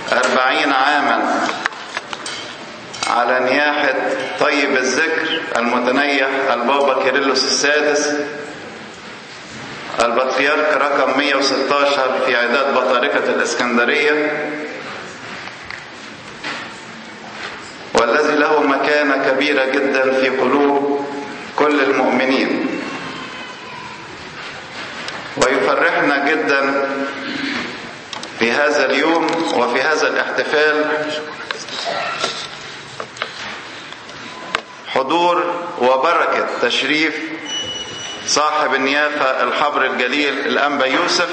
أربعين عاما على نياحة طيب الذكر المتنيح البابا كيرلس السادس البطريرك رقم 116 في عداد بطاركة الإسكندرية والذي له مكانة كبيرة جدا في قلوب كل المؤمنين ويفرحنا جدا في هذا اليوم وفي هذا الاحتفال حضور وبركة تشريف صاحب النيافة الحبر الجليل الأنبا يوسف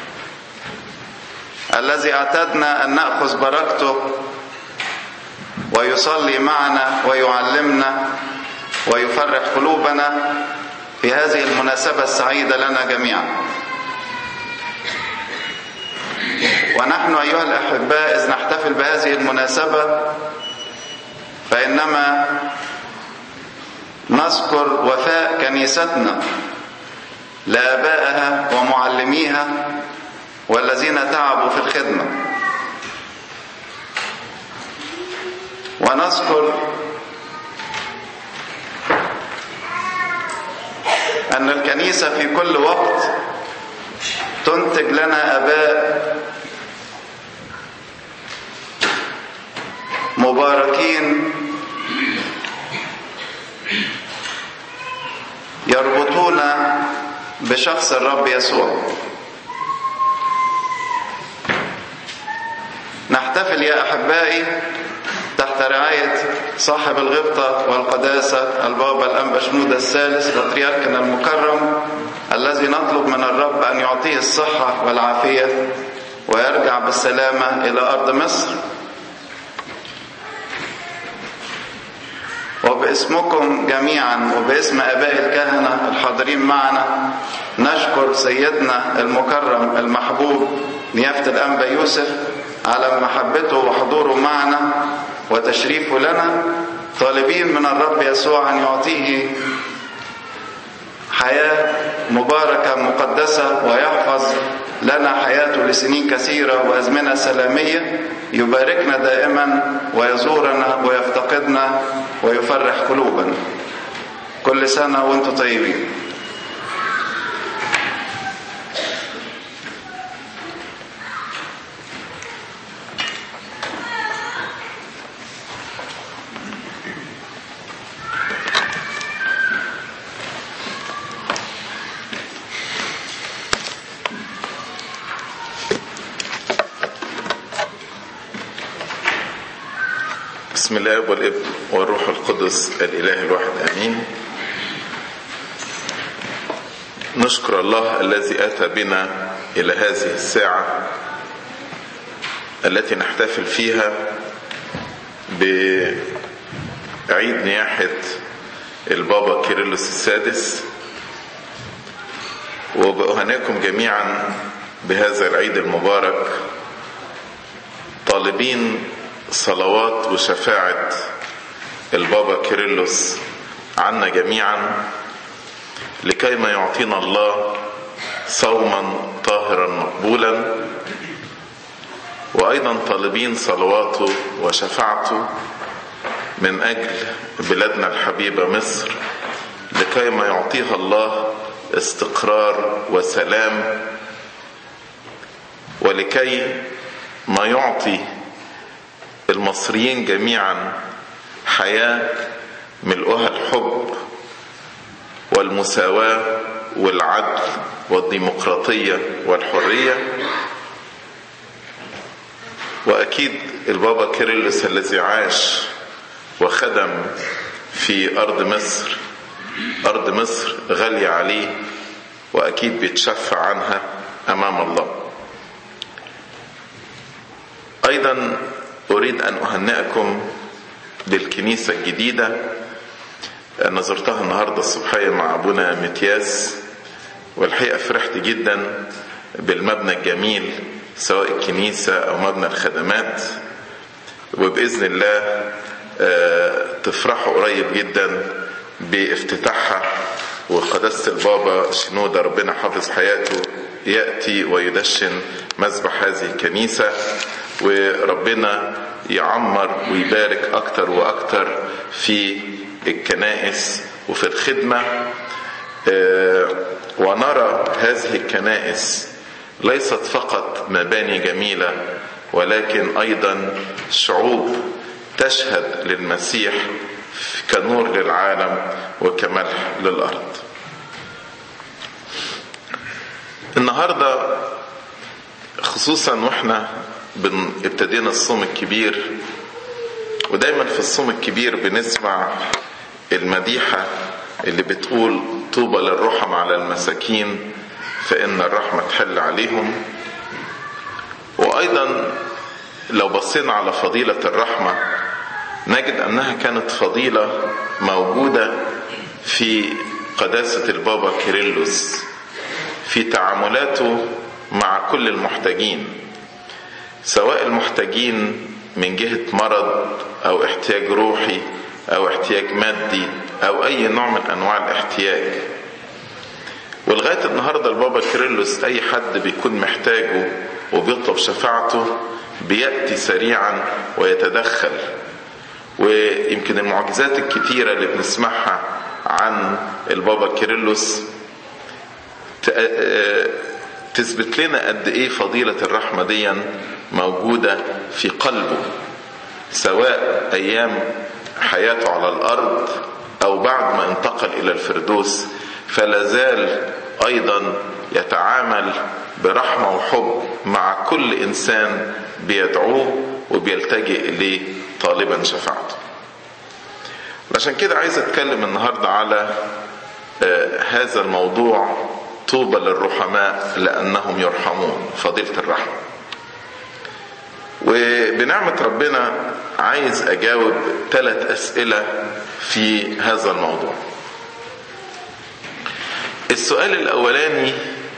الذي اعتدنا أن نأخذ بركته ويصلي معنا ويعلمنا ويفرح قلوبنا في هذه المناسبة السعيدة لنا جميعا ونحن أيها الأحباء إذ نحتفل بهذه المناسبة فإنما نذكر وفاء كنيستنا لآبائها ومعلميها والذين تعبوا في الخدمة ونذكر أن الكنيسة في كل وقت تنتج لنا أباء مباركين يربطون بشخص الرب يسوع نحتفل يا احبائي تحت رعاية صاحب الغبطة والقداسة البابا الأنبا شنودة الثالث بطريركنا المكرم الذي نطلب من الرب أن يعطيه الصحة والعافية ويرجع بالسلامة إلى أرض مصر وباسمكم جميعا وباسم اباء الكهنه الحاضرين معنا نشكر سيدنا المكرم المحبوب نيافه الانبا يوسف على محبته وحضوره معنا وتشريفه لنا طالبين من الرب يسوع ان يعطيه حياه مباركه مقدسه ويحفظ لنا حياته لسنين كثيره وازمنه سلاميه يباركنا دائما ويزورنا ويفتقدنا ويفرح قلوبنا كل سنه وانتم طيبين بسم الله والابن والروح القدس الاله الواحد امين نشكر الله الذي اتى بنا الى هذه الساعه التي نحتفل فيها بعيد نياحه البابا كيرلس السادس وبأهناكم جميعا بهذا العيد المبارك طالبين صلوات وشفاعة البابا كيرلس عنا جميعا لكي ما يعطينا الله صوما طاهرا مقبولا وأيضا طالبين صلواته وشفاعته من أجل بلادنا الحبيبة مصر لكي ما يعطيها الله استقرار وسلام ولكي ما يعطي المصريين جميعا حياة ملؤها الحب والمساواة والعدل والديمقراطية والحرية وأكيد البابا كيرلس الذي عاش وخدم في أرض مصر أرض مصر غالية عليه وأكيد بيتشفع عنها أمام الله أيضا أريد أن أهنئكم بالكنيسة الجديدة أنا زرتها النهاردة الصبحية مع أبونا متياس والحقيقة فرحت جدا بالمبنى الجميل سواء الكنيسة أو مبنى الخدمات وبإذن الله تفرحوا قريب جدا بافتتاحها وقداسة البابا شنودة ربنا حافظ حياته يأتي ويدشن مذبح هذه الكنيسة وربنا يعمر ويبارك أكتر وأكتر في الكنائس وفي الخدمة ونرى هذه الكنائس ليست فقط مباني جميلة ولكن أيضا شعوب تشهد للمسيح كنور للعالم وكملح للأرض النهاردة خصوصا واحنا ابتدينا الصوم الكبير ودايما في الصوم الكبير بنسمع المديحة اللي بتقول طوبى للرحم على المساكين فإن الرحمة تحل عليهم وأيضا لو بصينا على فضيلة الرحمة نجد أنها كانت فضيلة موجودة في قداسة البابا كيرلس في تعاملاته مع كل المحتاجين سواء المحتاجين من جهة مرض أو احتياج روحي أو احتياج مادي أو أي نوع من أنواع الاحتياج ولغاية النهاردة البابا كيرلس أي حد بيكون محتاجه وبيطلب شفاعته بيأتي سريعا ويتدخل ويمكن المعجزات الكتيرة اللي بنسمعها عن البابا كيرلس تثبت لنا قد ايه فضيلة الرحمة دي موجودة في قلبه سواء ايام حياته على الارض او بعد ما انتقل الى الفردوس فلا زال ايضا يتعامل برحمة وحب مع كل انسان بيدعوه وبيلتجئ اليه طالبا شفاعته عشان كده عايز اتكلم النهاردة على هذا الموضوع طوبى للرحماء لأنهم يرحمون فضيلة الرحمة وبنعمة ربنا عايز أجاوب ثلاث أسئلة في هذا الموضوع السؤال الأولاني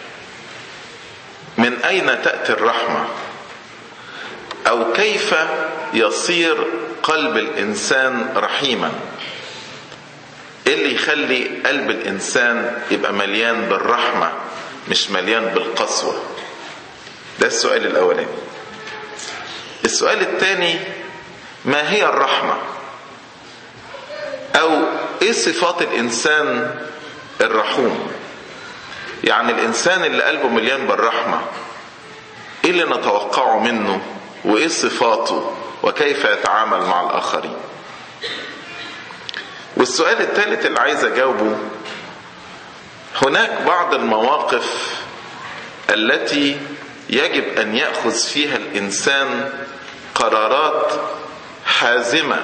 من أين تأتي الرحمة أو كيف يصير قلب الإنسان رحيما ايه اللي يخلي قلب الانسان يبقى مليان بالرحمه مش مليان بالقسوه ده السؤال الاولاني السؤال الثاني ما هي الرحمه او ايه صفات الانسان الرحوم يعني الانسان اللي قلبه مليان بالرحمه ايه اللي نتوقعه منه وايه صفاته وكيف يتعامل مع الاخرين والسؤال الثالث اللي عايز اجاوبه هناك بعض المواقف التي يجب ان ياخذ فيها الانسان قرارات حازمه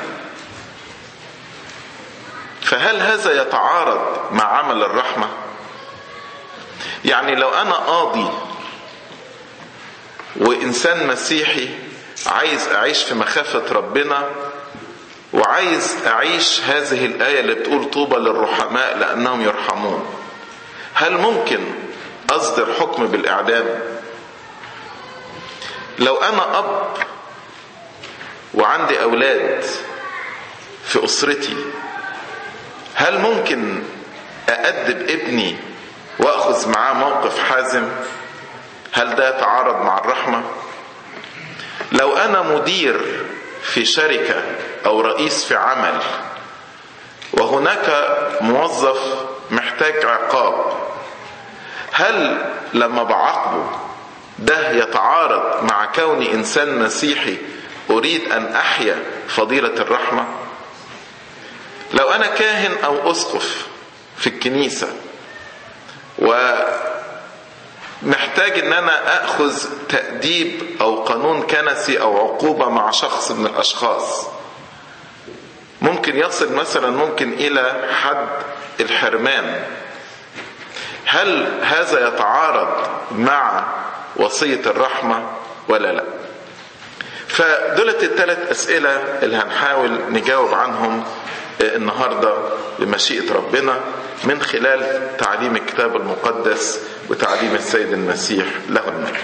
فهل هذا يتعارض مع عمل الرحمه يعني لو انا قاضي وانسان مسيحي عايز اعيش في مخافه ربنا وعايز اعيش هذه الايه اللي بتقول طوبى للرحماء لانهم يرحمون هل ممكن اصدر حكم بالاعدام لو انا اب وعندي اولاد في اسرتي هل ممكن اادب ابني واخذ معاه موقف حازم هل ده يتعارض مع الرحمه لو انا مدير في شركه او رئيس في عمل وهناك موظف محتاج عقاب هل لما بعاقبه ده يتعارض مع كوني انسان مسيحي اريد ان احيا فضيله الرحمه لو انا كاهن او اسقف في الكنيسه ومحتاج ان انا اخذ تاديب او قانون كنسي او عقوبه مع شخص من الاشخاص ممكن يصل مثلا ممكن الى حد الحرمان هل هذا يتعارض مع وصيه الرحمه ولا لا فدولت الثلاث اسئله اللي هنحاول نجاوب عنهم النهارده بمشيئه ربنا من خلال تعليم الكتاب المقدس وتعليم السيد المسيح له المجد.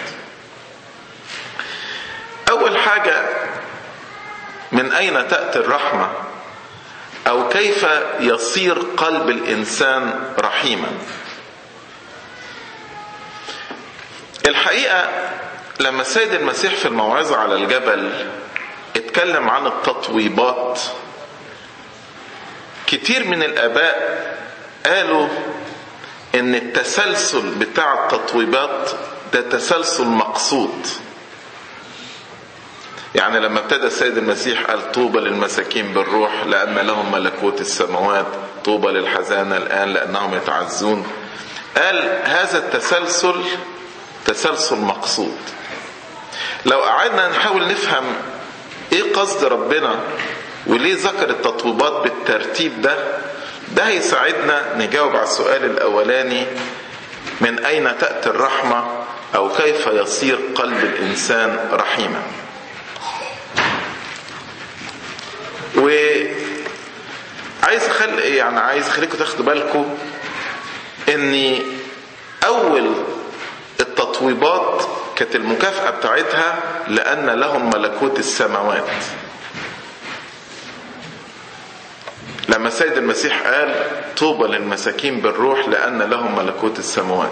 اول حاجه من اين تاتي الرحمه او كيف يصير قلب الانسان رحيما الحقيقه لما السيد المسيح في الموعظة على الجبل اتكلم عن التطويبات كتير من الآباء قالوا إن التسلسل بتاع التطويبات ده تسلسل مقصود يعني لما ابتدى السيد المسيح قال طوبى للمساكين بالروح لأن لهم ملكوت السماوات طوبى للحزانة الآن لأنهم يتعزون قال هذا التسلسل تسلسل مقصود لو قعدنا نحاول نفهم ايه قصد ربنا وليه ذكر التطويبات بالترتيب ده ده هيساعدنا نجاوب على السؤال الاولاني من اين تاتي الرحمه او كيف يصير قلب الانسان رحيما و عايز اخلي يعني عايز اخليكم تاخدوا بالكم ان اول التطويبات كانت المكافأة بتاعتها لأن لهم ملكوت السماوات لما السيد المسيح قال طوبى للمساكين بالروح لأن لهم ملكوت السماوات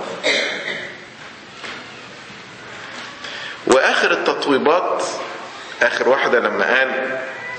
وآخر التطويبات آخر واحدة لما قال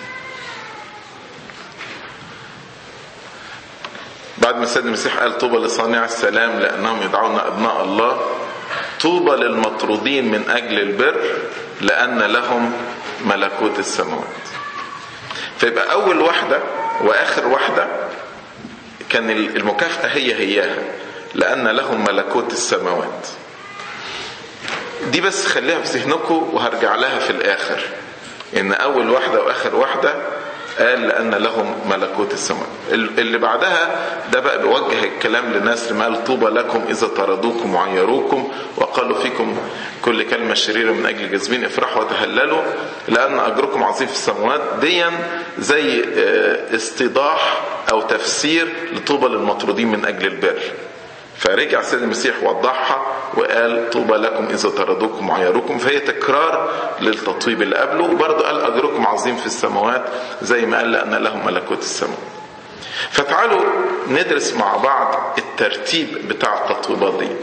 بعد ما السيد المسيح قال طوبى لصانع السلام لأنهم يدعون أبناء الله طوبى للمطرودين من أجل البر لأن لهم ملكوت السماوات فيبقى أول واحدة وآخر واحدة كان المكافأة هي هياها لأن لهم ملكوت السماوات دي بس خليها في ذهنكم وهرجع لها في الآخر إن أول واحدة وآخر واحدة قال لأن لهم ملكوت السماء اللي بعدها ده بقى بيوجه الكلام للناس لما قال طوبى لكم إذا طردوكم وعيروكم وقالوا فيكم كل كلمة شريرة من أجل جاذبين افرحوا وتهللوا لأن أجركم عظيم في السماوات ديا زي استيضاح أو تفسير لطوبى للمطرودين من أجل البر فرجع السيد المسيح وضحها وقال طوبى لكم اذا طردوكم وعيروكم فهي تكرار للتطويب اللي قبله وبرضه قال اجركم عظيم في السماوات زي ما قال لان لهم ملكوت السماوات. فتعالوا ندرس مع بعض الترتيب بتاع التطويبات دي.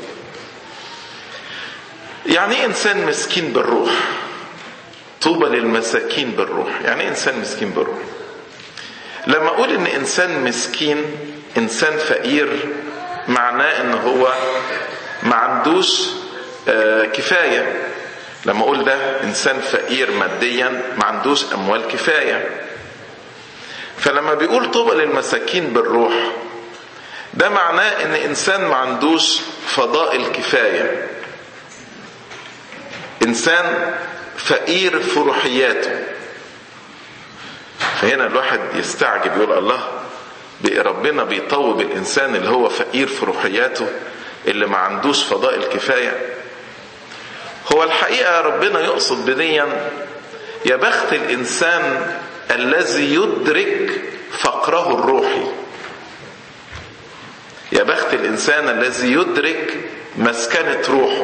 يعني ايه انسان مسكين بالروح؟ طوبى للمساكين بالروح، يعني ايه انسان مسكين بالروح؟ لما اقول ان انسان مسكين انسان فقير معناه ان هو ما عندوش كفاية لما اقول ده انسان فقير ماديا ما عندوش اموال كفاية فلما بيقول طوبى للمساكين بالروح ده معناه ان انسان ما عندوش فضائل كفاية انسان فقير في روحياته فهنا الواحد يستعجب يقول الله ربنا بيطوب الانسان اللي هو فقير في روحياته اللي ما عندوش فضائل كفايه هو الحقيقه ربنا يقصد بديا يا بخت الانسان الذي يدرك فقره الروحي يا بخت الانسان الذي يدرك مسكنه روحه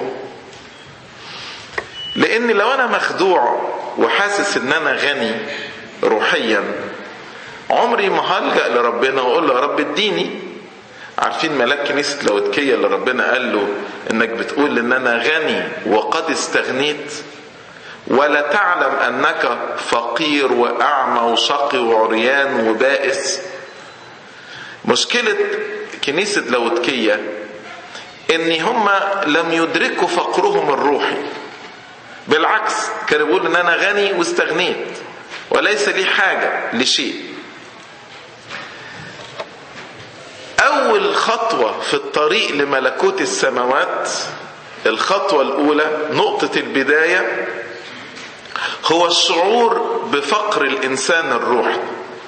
لان لو انا مخدوع وحاسس ان انا غني روحيا عمري ما هلجأ لربنا واقول له يا رب اديني عارفين ملاك كنيسة لوتكية اللي ربنا قال له انك بتقول ان انا غني وقد استغنيت ولا تعلم انك فقير واعمى وشقي وعريان وبائس مشكلة كنيسة لوتكية ان هم لم يدركوا فقرهم الروحي بالعكس كانوا بيقولوا ان انا غني واستغنيت وليس لي حاجة لشيء أول خطوة في الطريق لملكوت السماوات الخطوة الأولى نقطة البداية هو الشعور بفقر الإنسان الروحي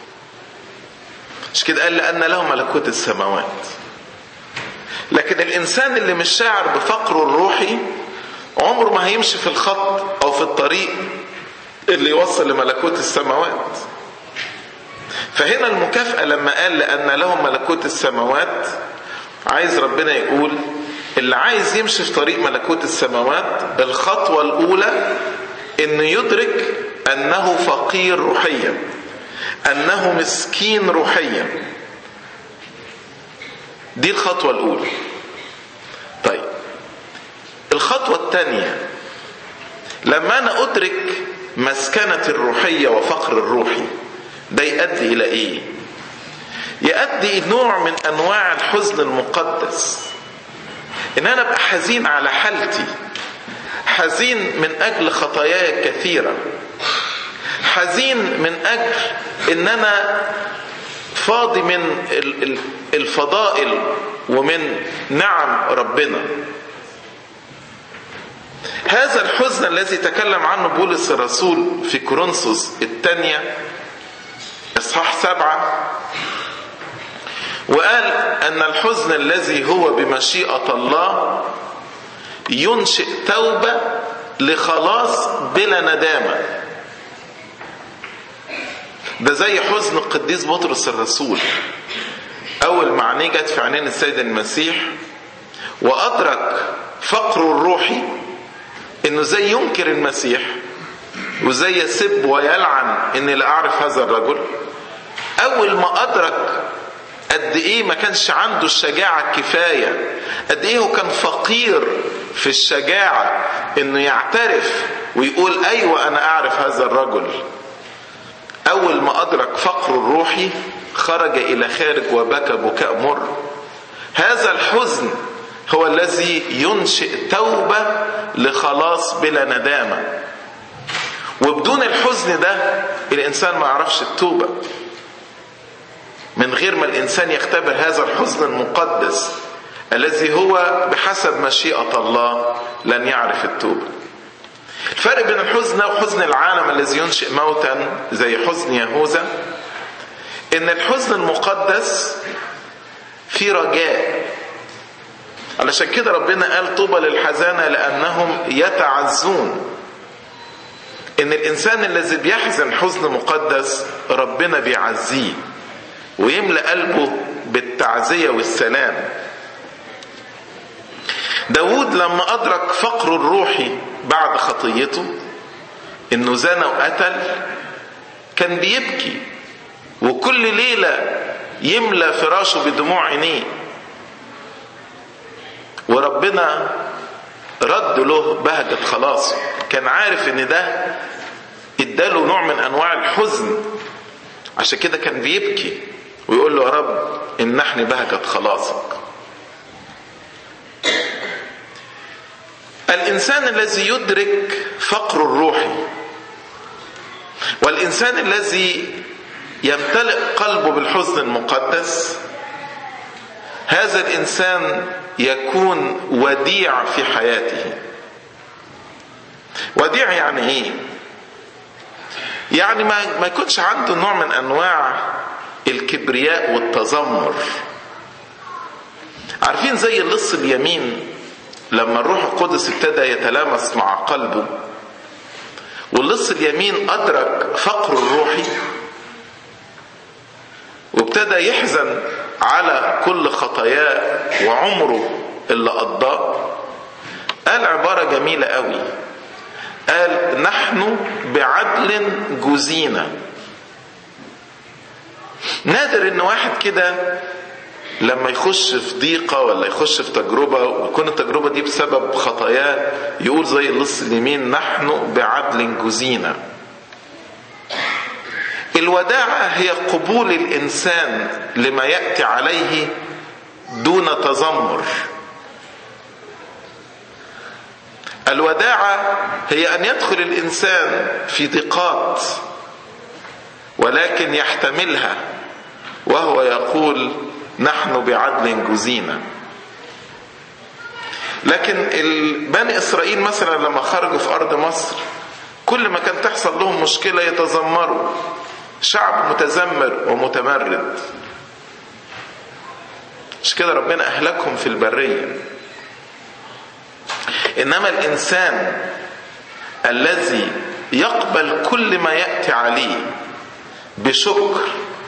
مش كده قال لأن له ملكوت السماوات لكن الإنسان اللي مش شاعر بفقره الروحي عمره ما هيمشي في الخط أو في الطريق اللي يوصل لملكوت السماوات فهنا المكافأة لما قال لأن لهم ملكوت السماوات عايز ربنا يقول اللي عايز يمشي في طريق ملكوت السماوات الخطوة الأولى إنه يدرك أنه فقير روحيا أنه مسكين روحيا دي الخطوة الأولى طيب الخطوة الثانية لما انا ادرك مسكنة الروحية وفقر الروحي ده يؤدي الى ايه يؤدي نوع من انواع الحزن المقدس ان انا ابقى حزين على حالتي حزين من اجل خطاياي الكثيره حزين من اجل ان انا فاضي من الفضائل ومن نعم ربنا هذا الحزن الذي تكلم عنه بولس الرسول في كورنثوس الثانية إصحاح سبعة وقال أن الحزن الذي هو بمشيئة الله ينشئ توبة لخلاص بلا ندامة ده زي حزن القديس بطرس الرسول أول ما عينيه جت في عينين السيد المسيح وأدرك فقره الروحي إنه زي ينكر المسيح وزي يسب ويلعن إني لا أعرف هذا الرجل أول ما أدرك قد ايه ما كانش عنده الشجاعة الكفاية قد ايه هو كان فقير في الشجاعة انه يعترف ويقول ايوه انا اعرف هذا الرجل اول ما ادرك فقره الروحي خرج الى خارج وبكى بكاء مر هذا الحزن هو الذي ينشئ توبة لخلاص بلا ندامة وبدون الحزن ده الانسان ما يعرفش التوبه من غير ما الانسان يختبر هذا الحزن المقدس الذي هو بحسب مشيئه الله لن يعرف التوبه الفرق بين الحزن وحزن العالم الذي ينشئ موتا زي حزن يهوذا ان الحزن المقدس في رجاء علشان كده ربنا قال طوبى للحزانه لانهم يتعزون ان الانسان الذي بيحزن حزن مقدس ربنا بيعزيه ويملأ قلبه بالتعزية والسلام داود لما أدرك فقره الروحي بعد خطيته إنه زنى وقتل كان بيبكي وكل ليلة يملى فراشه بدموع عينيه وربنا رد له بهجة خلاص كان عارف ان ده اداله نوع من انواع الحزن عشان كده كان بيبكي ويقول له يا رب امنحني بهجة خلاصك الإنسان الذي يدرك فقر الروحي والإنسان الذي يمتلئ قلبه بالحزن المقدس هذا الإنسان يكون وديع في حياته وديع يعني ايه يعني ما ما يكونش عنده نوع من انواع الكبرياء والتذمر عارفين زي اللص اليمين لما الروح القدس ابتدى يتلامس مع قلبه واللص اليمين ادرك فقره الروحي وابتدى يحزن على كل خطاياه وعمره اللي قضاه قال عباره جميله قوي قال نحن بعدل جزينا نادر ان واحد كده لما يخش في ضيقة ولا يخش في تجربة ويكون التجربة دي بسبب خطاياه يقول زي اللص اليمين نحن بعدل جزينا الوداعة هي قبول الإنسان لما يأتي عليه دون تذمر الوداعة هي أن يدخل الإنسان في ضيقات ولكن يحتملها وهو يقول نحن بعدل جزينا لكن بني إسرائيل مثلا لما خرجوا في أرض مصر كل ما كان تحصل لهم مشكلة يتذمروا شعب متذمر ومتمرد مش كده ربنا أهلكهم في البرية إنما الإنسان الذي يقبل كل ما يأتي عليه بشكر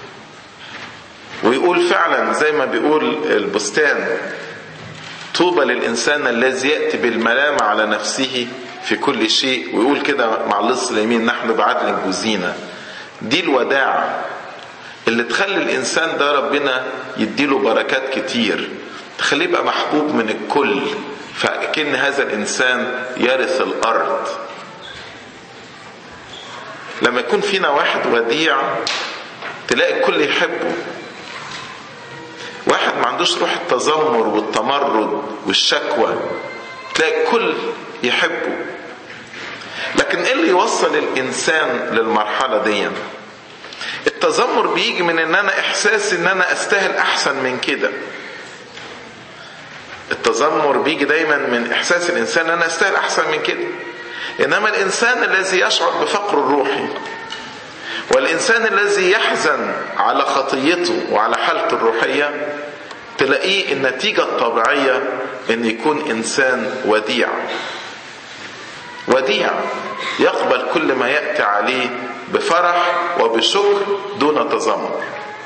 ويقول فعلا زي ما بيقول البستان طوبى للإنسان الذي يأتي بالملامة على نفسه في كل شيء ويقول كده مع اللص اليمين نحن بعدل جزينا دي الوداع اللي تخلي الإنسان ده ربنا يديله بركات كتير تخليه يبقى محبوب من الكل فكأن هذا الإنسان يرث الأرض لما يكون فينا واحد وديع تلاقي الكل يحبه واحد ما عندوش روح التذمر والتمرد والشكوى تلاقي الكل يحبه لكن ايه اللي يوصل الانسان للمرحله دي التذمر بيجي من ان انا احساس ان انا استاهل احسن من كده التذمر بيجي دايما من احساس الانسان ان انا استاهل احسن من كده انما الانسان الذي يشعر بفقره الروحي والانسان الذي يحزن على خطيته وعلى حالته الروحيه تلاقيه النتيجه الطبيعيه ان يكون انسان وديع وديع يقبل كل ما ياتي عليه بفرح وبشكر دون تذمر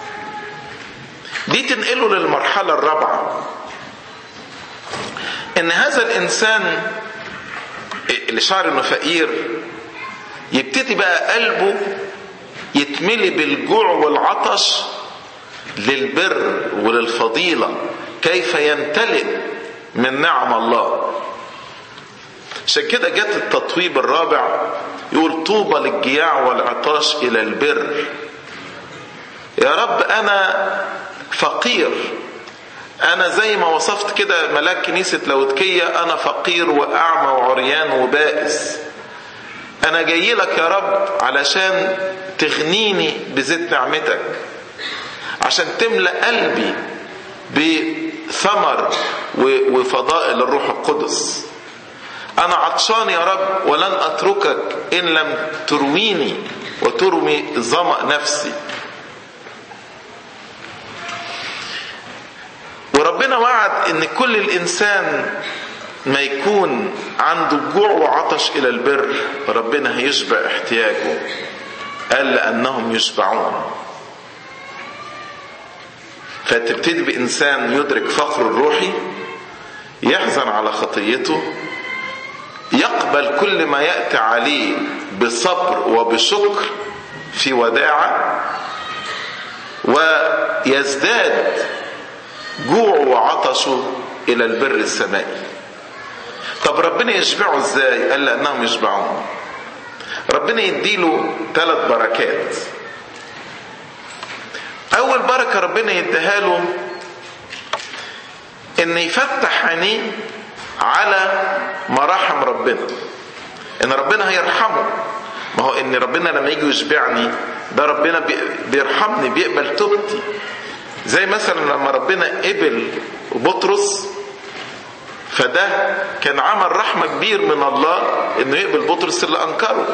دي تنقله للمرحله الرابعه ان هذا الانسان اللي شعر انه فقير يبتدي بقى قلبه يتملي بالجوع والعطش للبر وللفضيله كيف يمتلئ من نعم الله عشان كده جت التطويب الرابع يقول طوبى للجياع والعطاش الى البر يا رب انا فقير انا زي ما وصفت كده ملاك كنيسة لودكية انا فقير واعمى وعريان وبائس انا جاي لك يا رب علشان تغنيني بزيت نعمتك عشان تملأ قلبي بثمر وفضائل الروح القدس انا عطشان يا رب ولن اتركك ان لم ترويني وترمي ظمأ نفسي وربنا وعد ان كل الانسان ما يكون عنده جوع وعطش الى البر ربنا هيشبع احتياجه قال لانهم يشبعون فتبتدي بانسان يدرك فقره الروحي يحزن على خطيته يقبل كل ما ياتي عليه بصبر وبشكر في وداعه ويزداد جوع وعطشه الى البر السمائي طب ربنا يشبعه ازاي قال لانهم يشبعون ربنا يديله ثلاث بركات اول بركه ربنا يديها له ان يفتح عينيه على مراحم ربنا ان ربنا هيرحمه ما هو ان ربنا لما يجي يشبعني ده ربنا بيرحمني بيقبل توبتي زي مثلا لما ربنا قبل بطرس فده كان عمل رحمة كبير من الله انه يقبل بطرس اللي انكره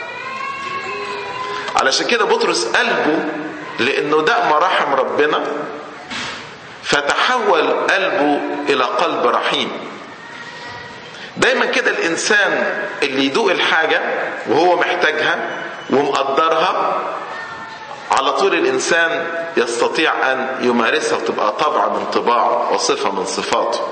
علشان كده بطرس قلبه لانه ده مراحم ربنا فتحول قلبه الى قلب رحيم دايما كده الانسان اللي يدوق الحاجة وهو محتاجها ومقدرها على طول الانسان يستطيع ان يمارسها وتبقى طبع من طباعه وصفه من صفاته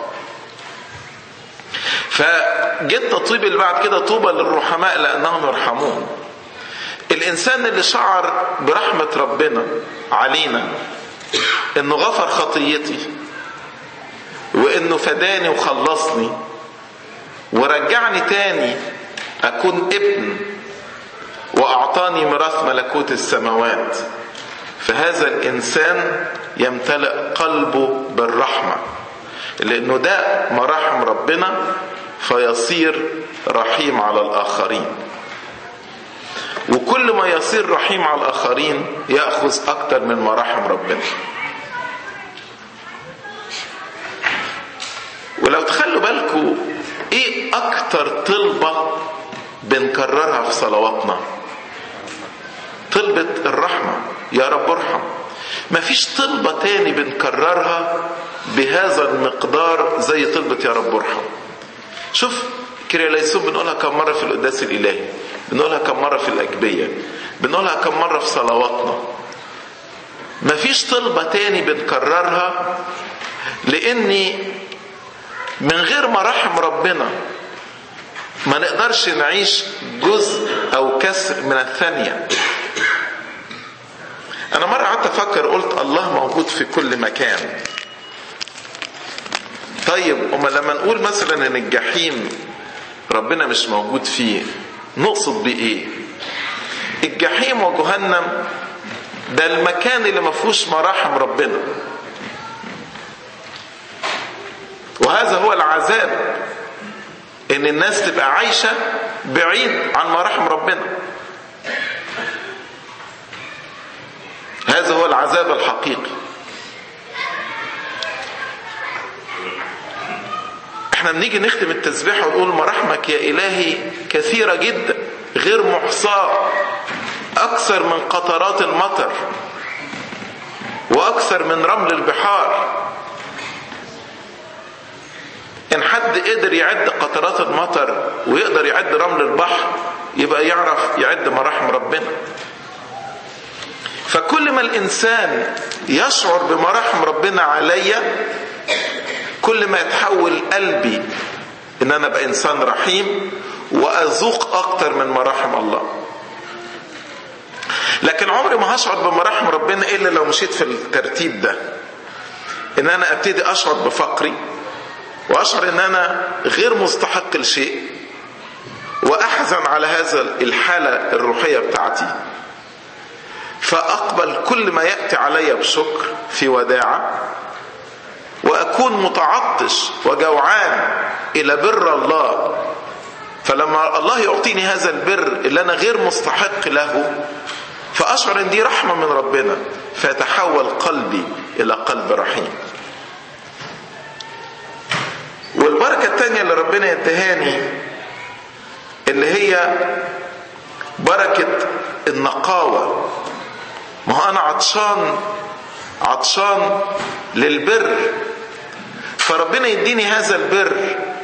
فجت تطيب اللي بعد كده طوبى للرحماء لانهم يرحمون الانسان اللي شعر برحمه ربنا علينا انه غفر خطيتي وانه فداني وخلصني ورجعني تاني اكون ابن واعطاني ميراث ملكوت السماوات فهذا الانسان يمتلئ قلبه بالرحمه لانه ده مراحم ربنا فيصير رحيم على الاخرين وكل ما يصير رحيم على الاخرين ياخذ اكتر من مراحم ربنا ولو تخلوا بالكم ايه اكتر طلبه بنكررها في صلواتنا طلبة الرحمة يا رب ارحم مفيش طلبة تاني بنكررها بهذا المقدار زي طلبة يا رب ارحم شوف كرياليسون بنقولها كم مرة في القداس الإلهي بنقولها كم مرة في الأجبية بنقولها كم مرة في صلواتنا مفيش طلبة تاني بنكررها لأني من غير مراحم ربنا ما نقدرش نعيش جزء او كسر من الثانية انا مرة قعدت افكر قلت الله موجود في كل مكان طيب اما لما نقول مثلا ان الجحيم ربنا مش موجود فيه نقصد بايه الجحيم وجهنم ده المكان اللي ما فيهوش مراحم ربنا وهذا هو العذاب ان الناس تبقى عايشه بعيد عن مراحم ربنا هذا هو العذاب الحقيقي احنا بنيجي نختم التسبيح ونقول مراحمك يا الهي كثيره جدا غير محصاه اكثر من قطرات المطر واكثر من رمل البحار ان حد قدر يعد قطرات المطر ويقدر يعد رمل البحر يبقى يعرف يعد مراحم ربنا فكل ما الانسان يشعر بمراحم ربنا عليا كل ما يتحول قلبي ان انا ابقى انسان رحيم واذوق اكتر من مراحم الله لكن عمري ما هشعر بمراحم ربنا الا لو مشيت في الترتيب ده ان انا ابتدي اشعر بفقري واشعر ان انا غير مستحق لشيء واحزن على هذا الحاله الروحيه بتاعتي فاقبل كل ما ياتي علي بشكر في وداعه واكون متعطش وجوعان الى بر الله فلما الله يعطيني هذا البر اللي انا غير مستحق له فاشعر ان دي رحمه من ربنا فيتحول قلبي الى قلب رحيم والبركه الثانيه اللي ربنا يدهاني اللي هي بركه النقاوه ما هو انا عطشان عطشان للبر فربنا يديني هذا البر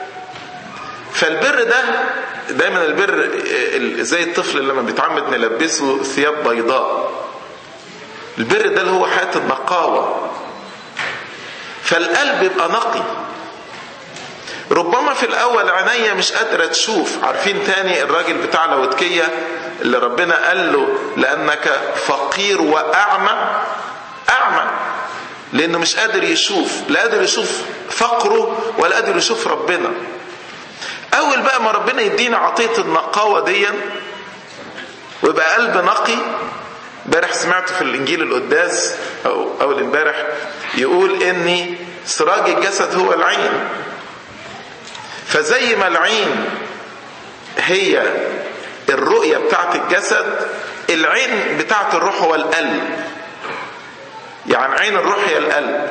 فالبر ده دايما البر زي الطفل لما بيتعمد نلبسه ثياب بيضاء البر ده اللي هو حياة النقاوة فالقلب يبقى نقي ربما في الاول عينيا مش قادرة تشوف عارفين تاني الراجل بتاع لوتكية اللي ربنا قال له لانك فقير واعمى اعمى لانه مش قادر يشوف لا قادر يشوف فقره ولا قادر يشوف ربنا اول بقى ما ربنا يدينا عطيه النقاوه دي ويبقى قلب نقي امبارح سمعت في الانجيل القداس او اول امبارح يقول ان سراج الجسد هو العين فزي ما العين هي الرؤيه بتاعت الجسد العين بتاعت الروح هو القلب يعني عين الروح هي القلب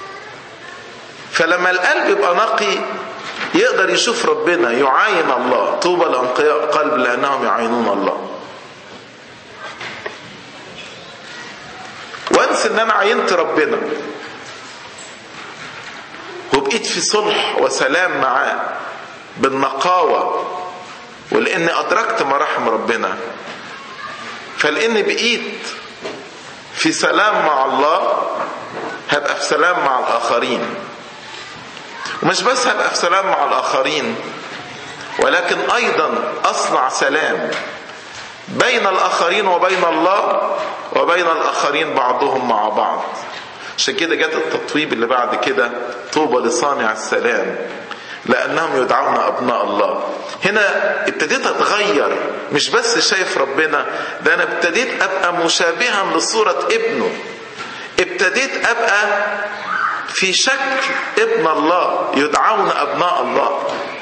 فلما القلب يبقى نقي يقدر يشوف ربنا يعاين الله طوبى لانقياء قلب لانهم يعاينون الله وانس ان انا عينت ربنا وبقيت في صلح وسلام معاه بالنقاوة ولاني ادركت مراحم ربنا فلاني بقيت في سلام مع الله هبقى في سلام مع الاخرين ومش بس هبقى في سلام مع الاخرين ولكن ايضا اصنع سلام بين الاخرين وبين الله وبين الاخرين بعضهم مع بعض عشان كده جت التطويب اللي بعد كده طوبى لصانع السلام لانهم يدعون ابناء الله هنا ابتديت اتغير مش بس شايف ربنا ده انا ابتديت ابقى مشابها لصوره ابنه ابتديت ابقى في شكل ابن الله يدعون ابناء الله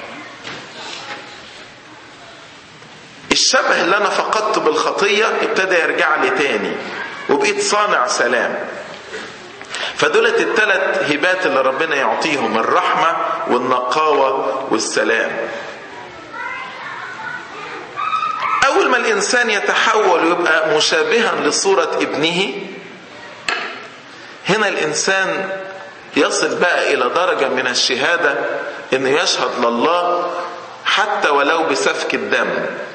الشبه اللي انا فقدته بالخطيه ابتدى يرجع لي تاني وبقيت صانع سلام فدولت الثلاث هبات اللي ربنا يعطيهم الرحمة والنقاوة والسلام أول ما الإنسان يتحول ويبقى مشابها لصورة ابنه هنا الإنسان يصل بقى إلى درجة من الشهادة إنه يشهد لله حتى ولو بسفك الدم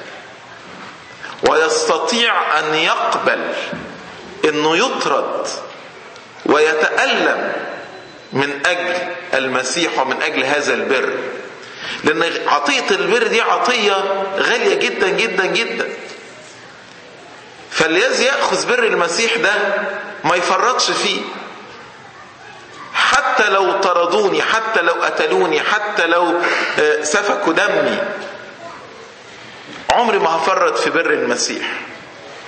ويستطيع أن يقبل إنه يطرد ويتألم من أجل المسيح ومن أجل هذا البر لأن عطية البر دي عطية غالية جدا جدا جدا فالذي يأخذ بر المسيح ده ما يفرطش فيه حتى لو طردوني حتى لو قتلوني حتى لو سفكوا دمي عمري ما هفرط في بر المسيح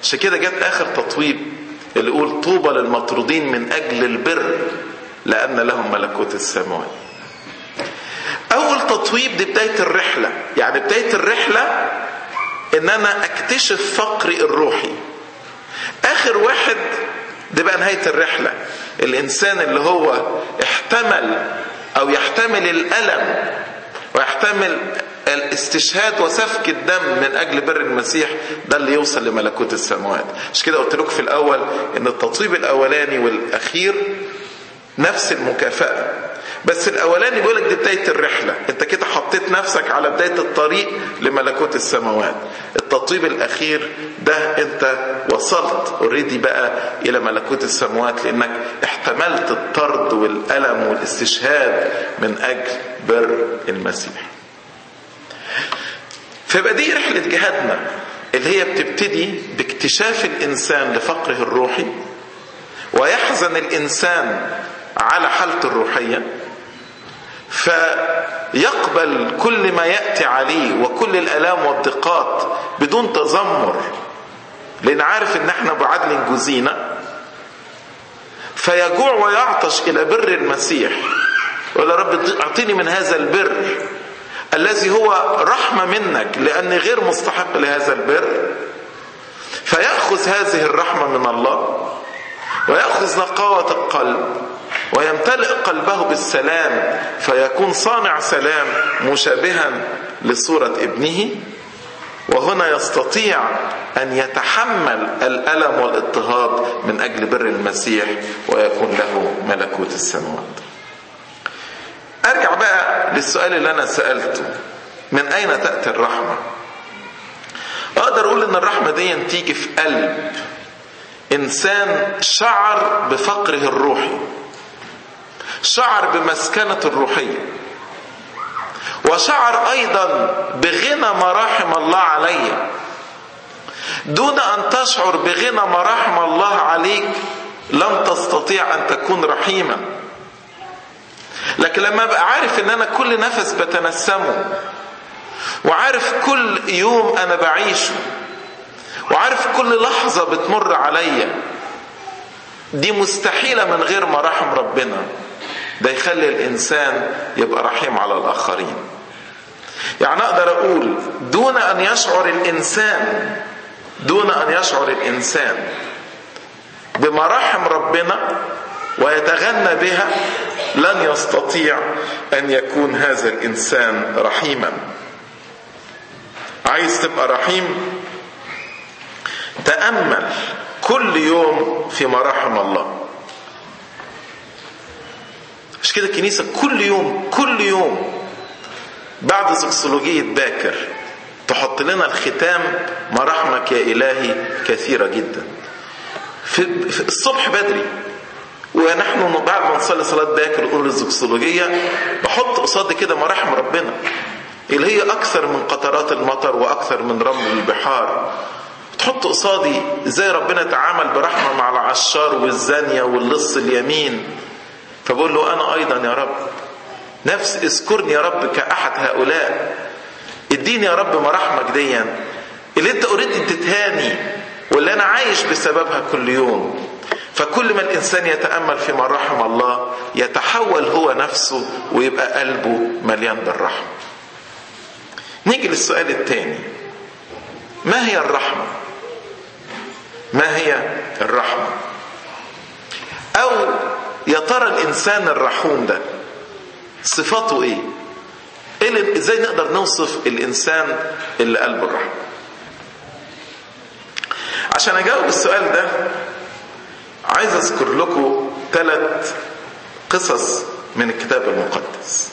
عشان كده جت اخر تطويب اللي يقول طوبى للمطرودين من اجل البر لان لهم ملكوت السماوات اول تطويب دي بدايه الرحله يعني بدايه الرحله ان انا اكتشف فقري الروحي اخر واحد ده بقى نهايه الرحله الانسان اللي هو احتمل او يحتمل الالم ويحتمل الاستشهاد وسفك الدم من اجل بر المسيح ده اللي يوصل لملكوت السماوات مش كده قلت لكم في الاول ان التطويب الاولاني والاخير نفس المكافاه بس الاولاني بيقول لك دي بدايه الرحله انت كده حطيت نفسك على بدايه الطريق لملكوت السماوات التطويب الاخير ده انت وصلت اوريدي بقى الى ملكوت السماوات لانك احتملت الطرد والالم والاستشهاد من اجل بر المسيح فيبقى دي رحله جهادنا اللي هي بتبتدي باكتشاف الانسان لفقره الروحي ويحزن الانسان على حالته الروحيه فيقبل كل ما ياتي عليه وكل الالام والضيقات بدون تذمر لان عارف ان احنا بعدل جزينا فيجوع ويعطش الى بر المسيح يقول يا رب اعطيني من هذا البر الذي هو رحمه منك لاني غير مستحق لهذا البر فياخذ هذه الرحمه من الله وياخذ نقاوه القلب ويمتلئ قلبه بالسلام فيكون صانع سلام مشابها لصوره ابنه وهنا يستطيع ان يتحمل الالم والاضطهاد من اجل بر المسيح ويكون له ملكوت السماوات ارجع بقى للسؤال اللي انا سالته من اين تاتي الرحمه اقدر اقول ان الرحمه دي تيجي في قلب انسان شعر بفقره الروحي شعر بمسكنة الروحية وشعر أيضا بغنى مراحم الله علي دون أن تشعر بغنى مراحم الله عليك لن تستطيع أن تكون رحيما لكن لما بقى عارف ان انا كل نفس بتنسمه وعارف كل يوم انا بعيشه وعارف كل لحظة بتمر عليا دي مستحيلة من غير مراحم ربنا ده يخلي الإنسان يبقى رحيم على الآخرين يعني أقدر أقول دون أن يشعر الإنسان دون أن يشعر الإنسان بمراحم ربنا ويتغنى بها لن يستطيع أن يكون هذا الإنسان رحيما عايز تبقى رحيم تأمل كل يوم في مراحم الله مش كده الكنيسة كل يوم كل يوم بعد زوكسولوجية باكر تحط لنا الختام مراحمك يا إلهي كثيرة جدا في, في الصبح بدري ونحن بعد ما نصلي صلاة باكر نقول الزوكسولوجية بحط قصاد كده مراحم ربنا اللي هي أكثر من قطرات المطر وأكثر من رمل البحار تحط قصادي ازاي ربنا تعامل برحمة مع العشار والزانية واللص اليمين فبقول له أنا أيضا يا رب نفس اذكرني يا رب كأحد هؤلاء اديني يا رب مراحمك ديا اللي انت اريد تتهاني واللي انا عايش بسببها كل يوم فكل ما الانسان يتامل في مراحم الله يتحول هو نفسه ويبقى قلبه مليان بالرحمه نيجي للسؤال الثاني ما هي الرحمه ما هي الرحمه او يا ترى الانسان الرحوم ده صفاته ايه إيه ازاي نقدر نوصف الانسان اللي قلبه الرحمه عشان اجاوب السؤال ده عايز اذكر لكم ثلاث قصص من الكتاب المقدس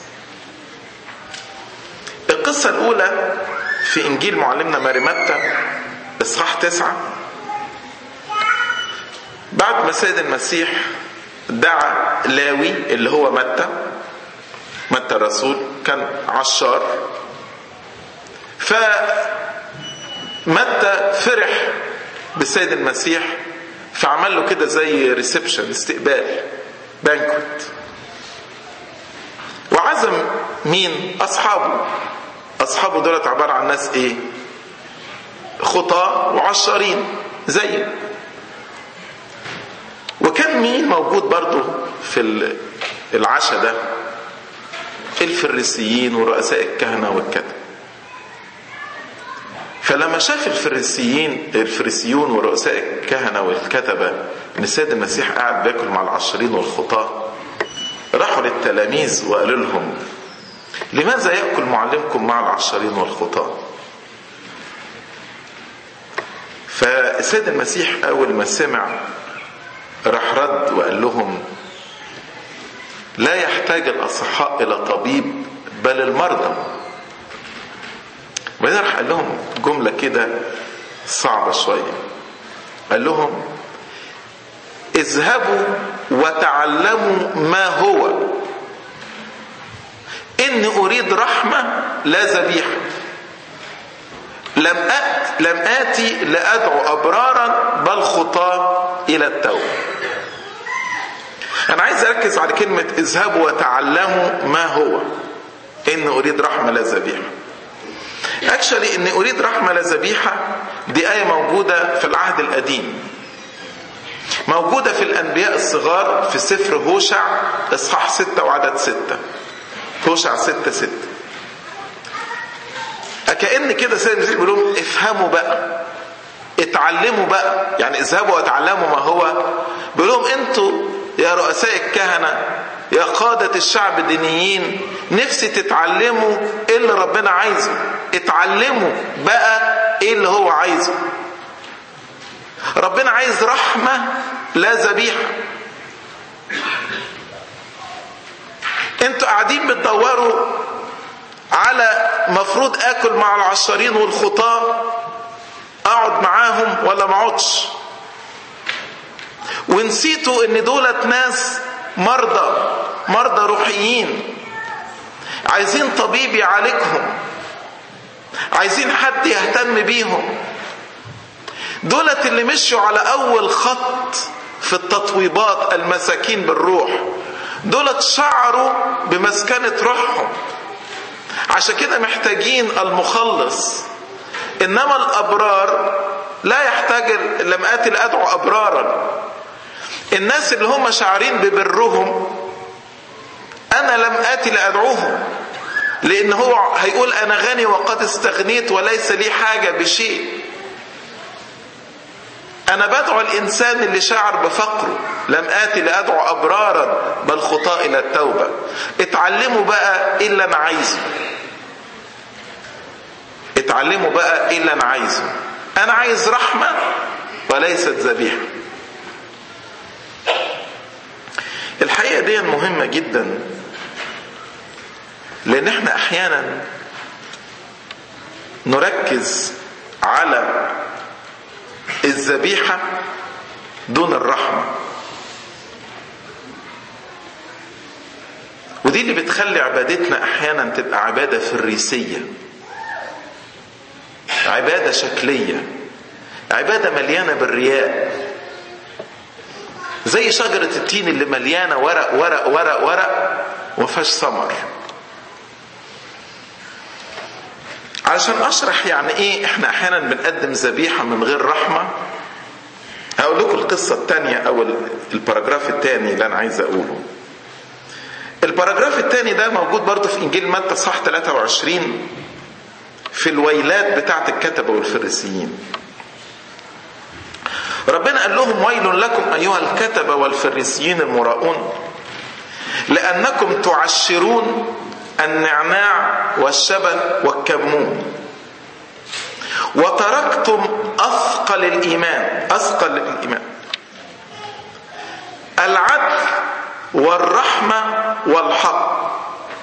القصة الأولى في إنجيل معلمنا ماري متى إصحاح تسعة بعد ما سيد المسيح دعا لاوي اللي هو متى متى الرسول كان عشار فمتى فرح بالسيد المسيح فعمل له كده زي ريسبشن استقبال بانكوت وعزم مين اصحابه اصحابه دولت عباره عن ناس ايه خطاة وعشارين زيه وكان مين موجود برضه في العشاء ده الفريسيين ورؤساء الكهنه والكتب فلما شاف الفريسيين الفريسيون ورؤساء الكهنه والكتبه ان السيد المسيح قاعد بياكل مع العشرين والخطاه راحوا للتلاميذ وقالوا لهم لماذا ياكل معلمكم مع العشرين والخطاه فالسيد المسيح اول ما سمع راح رد وقال لهم لا يحتاج الاصحاء الى طبيب بل المرضى وبعدين راح قال لهم جمله كده صعبه شويه قال لهم اذهبوا وتعلموا ما هو اني اريد رحمه لا ذبيحه لم أت لم آتي لأدعو أبرارا بل خطاة إلى التوبة. أنا عايز أركز على كلمة اذهبوا وتعلموا ما هو إن أريد رحمة لا ذبيحة. اكشلي إن أريد رحمة لا ذبيحة دي آية موجودة في العهد القديم. موجودة في الأنبياء الصغار في سفر هوشع إصحاح ستة وعدد ستة. هوشع ستة ستة. كأن كده سيد المسيح بيقول لهم افهموا بقى اتعلموا بقى يعني اذهبوا وتعلموا ما هو بيقول لهم انتوا يا رؤساء الكهنه يا قادة الشعب الدينيين نفسي تتعلموا ايه اللي ربنا عايزه اتعلموا بقى ايه اللي هو عايزه ربنا عايز رحمة لا ذبيحة انتوا قاعدين بتدوروا على مفروض اكل مع العشرين والخطاة اقعد معاهم ولا ما اقعدش ونسيتوا ان دولت ناس مرضى مرضى روحيين عايزين طبيب يعالجهم عايزين حد يهتم بيهم دولت اللي مشوا على اول خط في التطويبات المساكين بالروح دولت شعروا بمسكنة روحهم عشان كده محتاجين المخلص انما الابرار لا يحتاج لم اتي لادعو ابرارا الناس اللي هم شعرين ببرهم انا لم اتي لادعوهم لان هو هيقول انا غني وقد استغنيت وليس لي حاجه بشيء انا بدعو الانسان اللي شعر بفقره لم اتي لادعو ابرارا بل خطاة الى التوبه اتعلموا بقى ايه اللي انا عايزه اتعلموا بقى ايه اللي انا عايزه انا عايز رحمه وليست ذبيحه الحقيقه دي مهمه جدا لان احنا احيانا نركز على الذبيحه دون الرحمه ودي اللي بتخلي عبادتنا احيانا تبقى عباده فريسيه عباده شكليه عباده مليانه بالرياء زي شجره التين اللي مليانه ورق ورق ورق ورق ومفيهاش ثمر علشان اشرح يعني ايه احنا احيانا بنقدم ذبيحه من غير رحمه هقول لكم القصه الثانيه او الباراجراف الثاني اللي انا عايز اقوله الباراجراف الثاني ده موجود برضه في انجيل متى صح 23 في الويلات بتاعت الكتبه والفريسيين ربنا قال لهم ويل لكم ايها الكتبه والفريسيين المراؤون لانكم تعشرون النعناع والشبت والكمون وتركتم اثقل الايمان اثقل الايمان العدل والرحمه والحق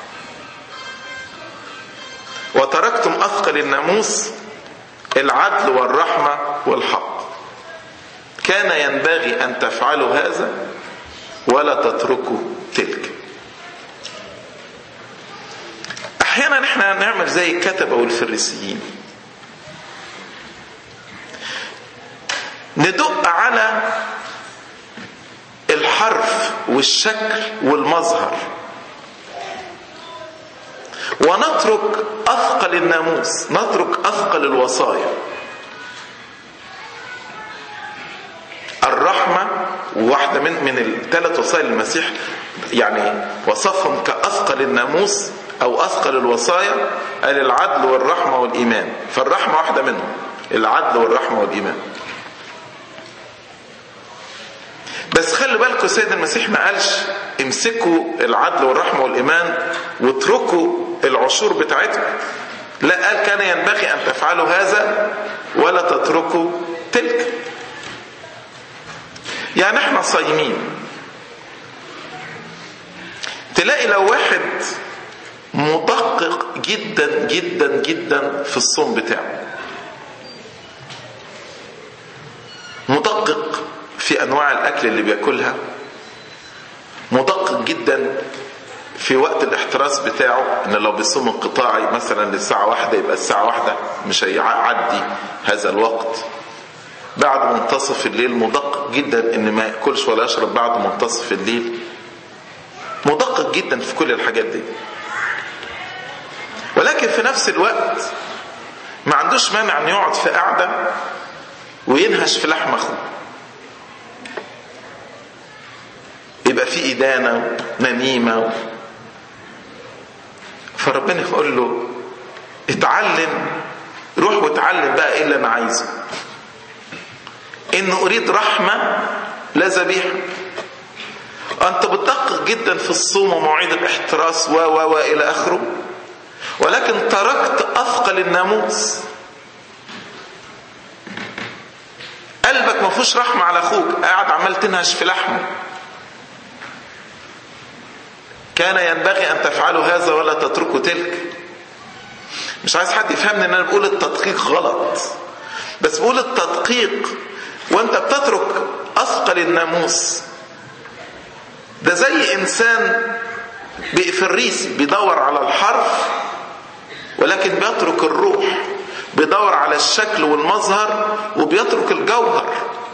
وتركتم اثقل الناموس العدل والرحمه والحق كان ينبغي ان تفعلوا هذا ولا تتركوا تلك احيانا احنا نعمل زي الكتبه والفريسيين ندق على الحرف والشكل والمظهر ونترك اثقل الناموس نترك اثقل الوصايا الرحمة وواحدة من من الثلاث وصايا المسيح يعني وصفهم كأثقل الناموس أو أثقل الوصايا قال العدل والرحمة والإيمان فالرحمة واحدة منهم العدل والرحمة والإيمان بس خلي بالكم السيد المسيح ما قالش امسكوا العدل والرحمة والإيمان واتركوا العشور بتاعتكم لا قال كان ينبغي أن تفعلوا هذا ولا تتركوا تلك يعني احنا صايمين تلاقي لو واحد مدقق جدا جدا جدا في الصوم بتاعه مدقق في انواع الاكل اللي بياكلها مدقق جدا في وقت الاحتراس بتاعه ان لو بيصوم انقطاعي مثلا للساعة واحدة يبقى الساعة واحدة مش هيعدي هذا الوقت بعد منتصف الليل مدقق جدا ان ما ياكلش ولا يشرب بعد منتصف الليل مدقق جدا في كل الحاجات دي ولكن في نفس الوقت ما عندوش مانع ان يقعد في قعده وينهش في لحم اخوه يبقى في ادانه ونميمه فربنا يقول له اتعلم روح واتعلم بقى ايه اللي انا عايزه ان اريد رحمه لا ذبيحه انت بتدقق جدا في الصوم ومواعيد الاحتراس و و و الى اخره ولكن تركت اثقل الناموس قلبك ما فيهوش رحمه على اخوك قاعد عمال تنهش في لحمه كان ينبغي ان تفعلوا هذا ولا تتركوا تلك مش عايز حد يفهمني ان انا بقول التدقيق غلط بس بقول التدقيق وانت بتترك اثقل الناموس ده زي انسان في الريس بيدور على الحرف ولكن بيترك الروح بيدور على الشكل والمظهر وبيترك الجوهر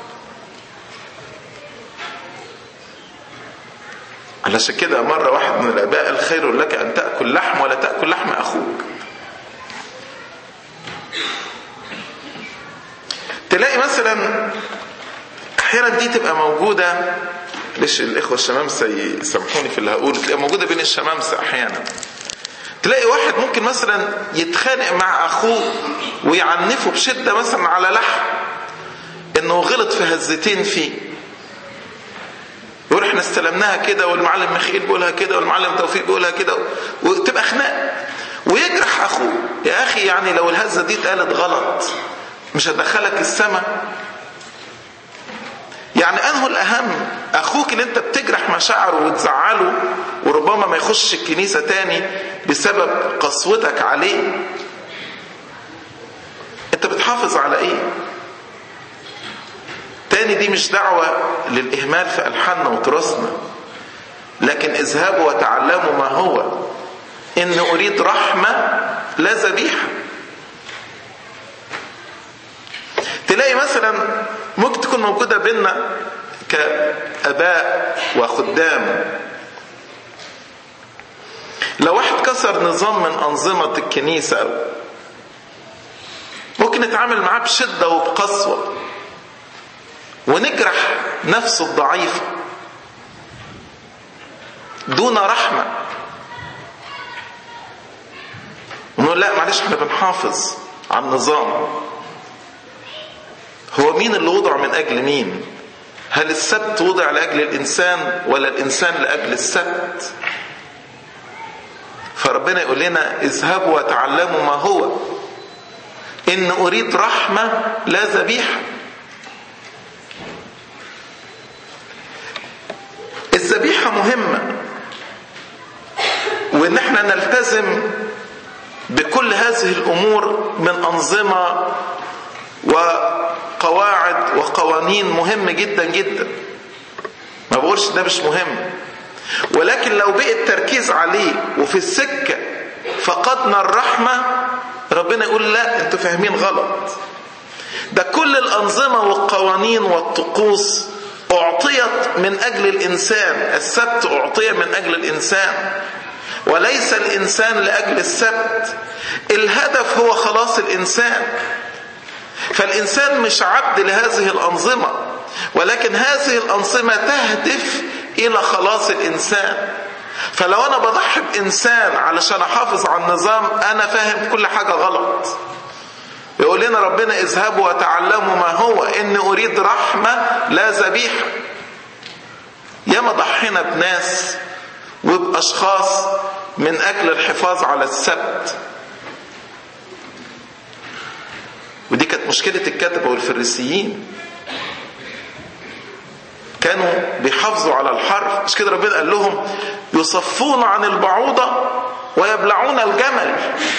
علشان كده مرة واحد من الآباء قال خير لك أن تأكل لحم ولا تأكل لحم أخوك تلاقي مثلا أحيانا دي تبقى موجودة ليش الإخوة الشمامسة يسامحوني في اللي هقوله تلاقي موجودة بين الشمامسة أحيانا تلاقي واحد ممكن مثلا يتخانق مع أخوه ويعنفه بشدة مثلا على لحم إنه غلط في هزتين فيه يقول احنا استلمناها كده والمعلم ميخائيل بيقولها كده والمعلم توفيق بيقولها كده وتبقى خناق ويجرح اخوه يا اخي يعني لو الهزه دي اتقالت غلط مش هتدخلك السماء يعني انه الاهم اخوك اللي انت بتجرح مشاعره وتزعله وربما ما يخش الكنيسه تاني بسبب قسوتك عليه انت بتحافظ على ايه تاني دي مش دعوة للإهمال في ألحاننا وتراثنا لكن اذهبوا وتعلموا ما هو إن أريد رحمة لا ذبيحة تلاقي مثلا ممكن تكون موجودة بينا كأباء وخدام لو واحد كسر نظام من أنظمة الكنيسة ممكن نتعامل معاه بشدة وبقسوة ونجرح نفسه الضعيفة دون رحمة ونقول لا معلش احنا بنحافظ على النظام هو مين اللي وضع من أجل مين هل السبت وضع لأجل الإنسان ولا الإنسان لأجل السبت فربنا يقول لنا اذهبوا وتعلموا ما هو إن أريد رحمة لا ذبيحة الذبيحة مهمة وإن احنا نلتزم بكل هذه الأمور من أنظمة وقواعد وقوانين مهم جدا جدا ما بقولش ده مش مهم ولكن لو بقي التركيز عليه وفي السكة فقدنا الرحمة ربنا يقول لا انتوا فاهمين غلط ده كل الأنظمة والقوانين والطقوس أعطيت من أجل الإنسان السبت أعطي من أجل الإنسان وليس الإنسان لأجل السبت الهدف هو خلاص الإنسان فالإنسان مش عبد لهذه الأنظمة ولكن هذه الأنظمة تهدف إلى خلاص الإنسان فلو أنا بضحي بإنسان علشان أحافظ على النظام أنا فاهم كل حاجة غلط يقول لنا ربنا اذهبوا وتعلموا ما هو إن أريد رحمة لا ذبيحة ياما ضحينا بناس وبأشخاص من أجل الحفاظ على السبت ودي كانت مشكلة الكتبة والفريسيين كانوا بيحافظوا على الحرف مش كده ربنا قال لهم يصفون عن البعوضة ويبلعون الجمل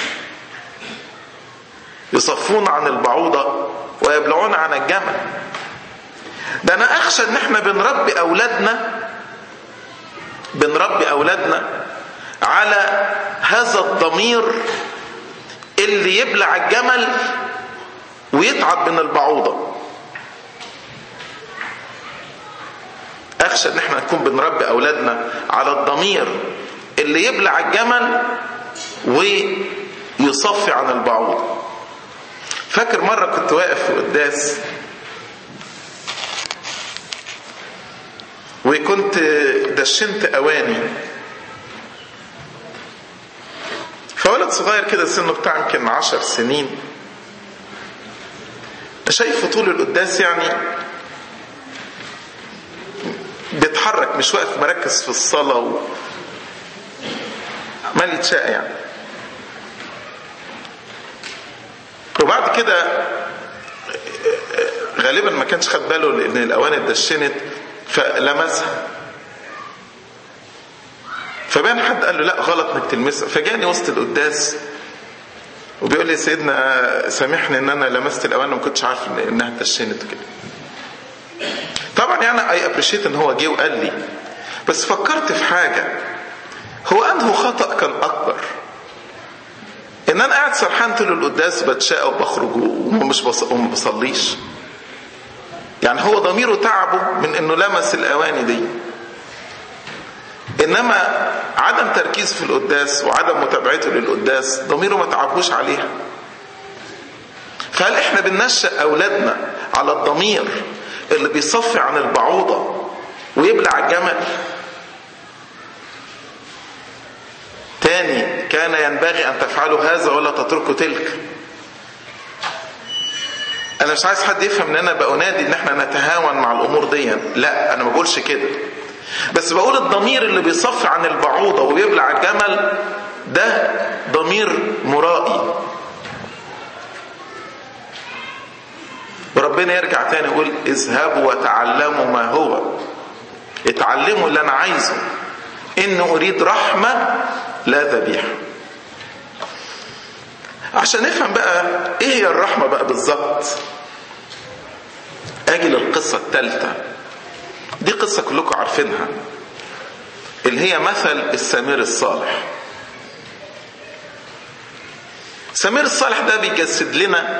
يصفون عن البعوضة ويبلعون عن الجمل ده انا اخشى ان احنا بنربي اولادنا بنربي اولادنا على هذا الضمير اللي يبلع الجمل ويتعب من البعوضة اخشى ان احنا نكون بنربي اولادنا على الضمير اللي يبلع الجمل ويصفي عن البعوضة فاكر مرة كنت واقف في قداس وكنت دشنت اواني فولد صغير كده سنه بتاع يمكن عشر سنين شايفه طول القداس يعني بيتحرك مش واقف مركز في الصلاة و... عمال يتشاء يعني وبعد كده غالبا ما كانش خد باله لان الاواني اتدشنت فلمسها فبان حد قال له لا غلط انك تلمسها فجاني وسط القداس وبيقول لي سيدنا سامحني ان انا لمست الاواني ما كنتش عارف انها اتدشنت كده طبعا يعني اي ابريشيت ان هو جه وقال لي بس فكرت في حاجه هو انه خطا كان اكبر ان انا قاعد سرحان طول القداس بتشاء وبخرج ومش بص... وما بصليش يعني هو ضميره تعبه من انه لمس الاواني دي انما عدم تركيزه في القداس وعدم متابعته للقداس ضميره ما تعبهوش عليها فهل احنا بننشأ اولادنا على الضمير اللي بيصفي عن البعوضة ويبلع الجمل تاني كان ينبغي ان تفعلوا هذا ولا تتركوا تلك انا مش عايز حد يفهم ان انا بأنادي ان احنا نتهاون مع الامور دي لا انا ما بقولش كده بس بقول الضمير اللي بيصفي عن البعوضة ويبلع الجمل ده ضمير مرائي وربنا يرجع تاني يقول اذهبوا وتعلموا ما هو اتعلموا اللي انا عايزه ان اريد رحمة لا ذبيحة عشان نفهم بقى ايه هي الرحمة بقى بالظبط اجي للقصة الثالثة دي قصة كلكم عارفينها اللي هي مثل السمير الصالح السمير الصالح ده بيجسد لنا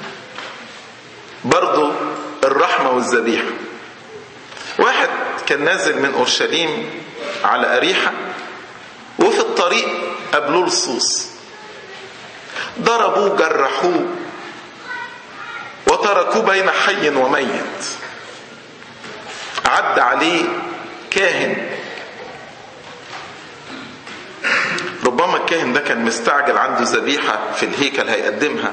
برضو الرحمة والذبيحة واحد كان نازل من أورشليم على أريحة وفي الطريق قابلوه لصوص ضربوه جرحوه وتركوه بين حي وميت عد عليه كاهن ربما الكاهن ده كان مستعجل عنده ذبيحة في الهيكل هيقدمها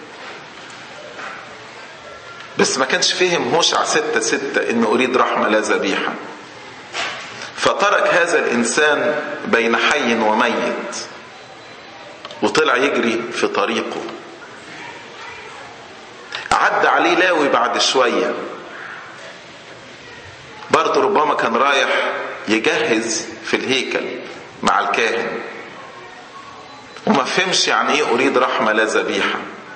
بس ما كانش فهم هوشع ستة ستة إن أريد رحمة لا ذبيحة فترك هذا الإنسان بين حي وميت وطلع يجري في طريقه عد عليه لاوي بعد شوية برضه ربما كان رايح يجهز في الهيكل مع الكاهن وما فهمش يعني ايه اريد رحمة لا ذبيحة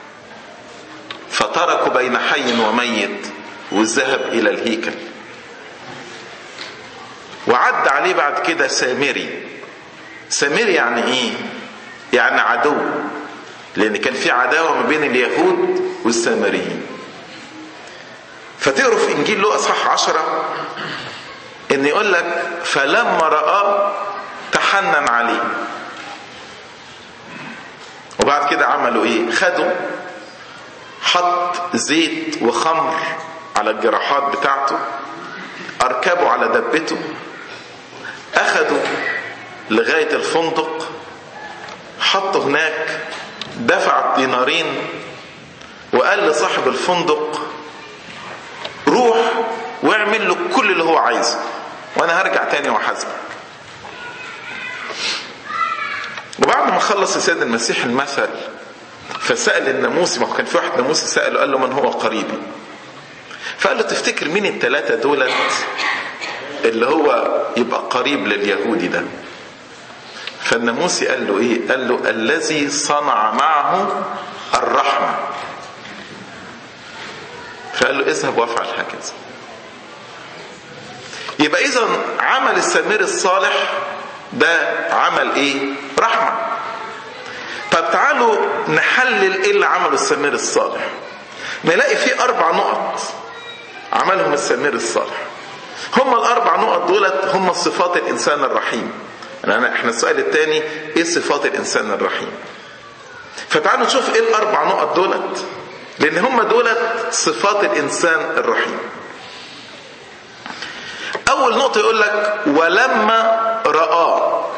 فتركوا بين حي وميت وذهب الى الهيكل وعد عليه بعد كده سامري سامري يعني ايه يعني عدو لان كان في عداوه ما بين اليهود والسامريين فتقروا في انجيل لوقا اصحاح عشرة ان يقول لك فلما رآه تحنن عليه وبعد كده عملوا ايه خدوا حط زيت وخمر على الجراحات بتاعته اركبوا على دبته اخدوا لغايه الفندق حطوا هناك دفع الدينارين وقال لصاحب الفندق روح واعمل له كل اللي هو عايزه وانا هرجع تاني واحاسبك وبعد ما خلص السيد المسيح المثل فسأل الناموسي ما كان في واحد ناموسي سأله قال له من هو قريبي فقال له تفتكر مين الثلاثة دولت اللي هو يبقى قريب لليهودي ده فالناموسي قال له ايه قال له الذي صنع معه الرحمة فقال له اذهب وافعل هكذا يبقى اذا عمل السمير الصالح ده عمل ايه رحمة طب تعالوا نحلل ايه اللي عمله السمير الصالح نلاقي فيه اربع نقط عملهم السمير الصالح هم الاربع نقط دولت هم صفات الانسان الرحيم يعني احنا السؤال الثاني ايه صفات الانسان الرحيم فتعالوا نشوف ايه الاربع نقط دولت لان هم دولت صفات الانسان الرحيم اول نقطه يقول لك ولما رآه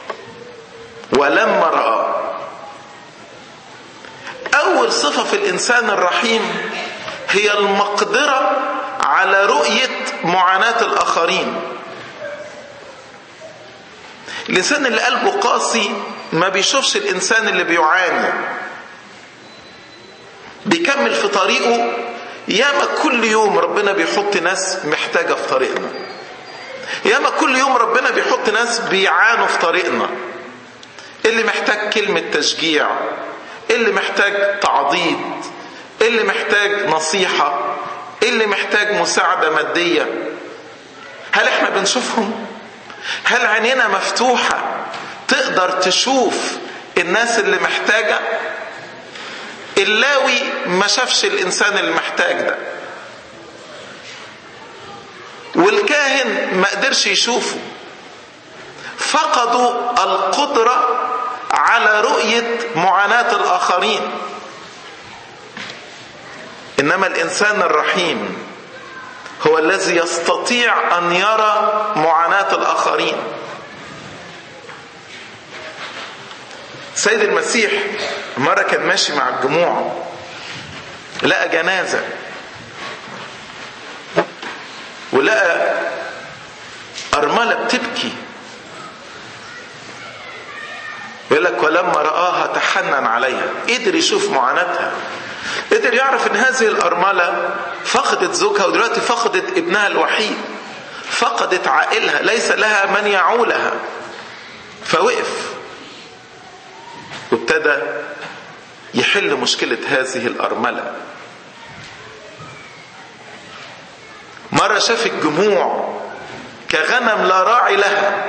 ولما رآه اول صفه في الانسان الرحيم هي المقدره على رؤيه معاناه الاخرين الانسان اللي قلبه قاسي ما بيشوفش الانسان اللي بيعاني بيكمل في طريقه ياما كل يوم ربنا بيحط ناس محتاجه في طريقنا ياما كل يوم ربنا بيحط ناس بيعانوا في طريقنا اللي محتاج كلمة تشجيع اللي محتاج تعضيد اللي محتاج نصيحة اللي محتاج مساعدة مادية هل احنا بنشوفهم هل عينينا مفتوحة تقدر تشوف الناس اللي محتاجة اللاوي ما شافش الانسان اللي محتاج ده والكاهن ما قدرش يشوفه فقدوا القدرة على رؤية معاناة الآخرين إنما الإنسان الرحيم هو الذي يستطيع أن يرى معاناة الآخرين سيد المسيح مرة كان ماشي مع الجموع لقى جنازة ولقى أرملة بتبكي يقول لك ولما رآها تحنن عليها قدر يشوف معاناتها قدر يعرف ان هذه الأرملة فقدت زوجها ودلوقتي فقدت ابنها الوحيد فقدت عائلها ليس لها من يعولها فوقف وابتدى يحل مشكلة هذه الأرملة مرة شاف الجموع كغنم لا راعي لها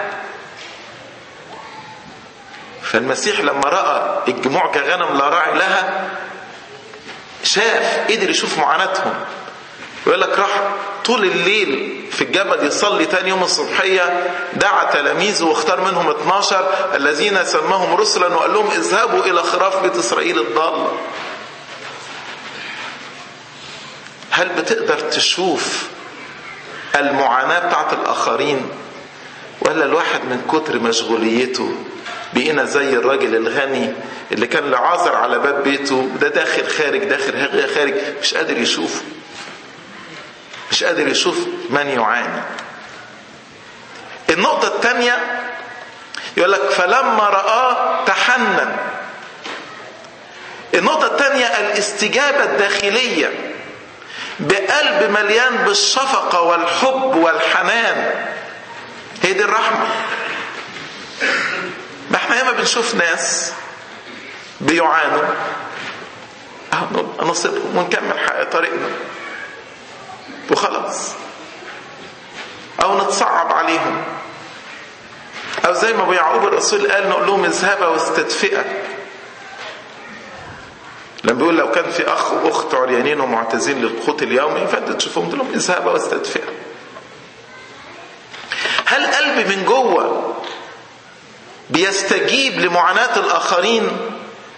فالمسيح لما رأى الجموع كغنم لا راعي لها شاف قدر يشوف معاناتهم يقول لك راح طول الليل في الجبل يصلي تاني يوم الصبحية دعا تلاميذه واختار منهم 12 الذين سماهم رسلا وقال لهم اذهبوا إلى خراف بيت إسرائيل الضالة هل بتقدر تشوف المعاناة بتاعت الآخرين ولا الواحد من كتر مشغوليته بقينا زي الراجل الغني اللي كان لعازر على باب بيته ده داخل خارج داخل خارج مش قادر يشوفه مش قادر يشوف من يعاني النقطة الثانية يقول لك فلما رآه تحنن النقطة الثانية الاستجابة الداخلية بقلب مليان بالشفقة والحب والحنان هي دي الرحمة ما احنا ياما بنشوف ناس بيعانوا نصيبهم ونكمل طريقنا وخلاص او نتصعب عليهم او زي ما ابو يعقوب الرسول قال نقول لهم اذهبا واستدفئا لما بيقول لو كان في اخ واخت عريانين ومعتزين للقوت اليومي فانت تشوفهم تقول لهم اذهبا واستدفئا هل قلبي من جوه بيستجيب لمعاناة الآخرين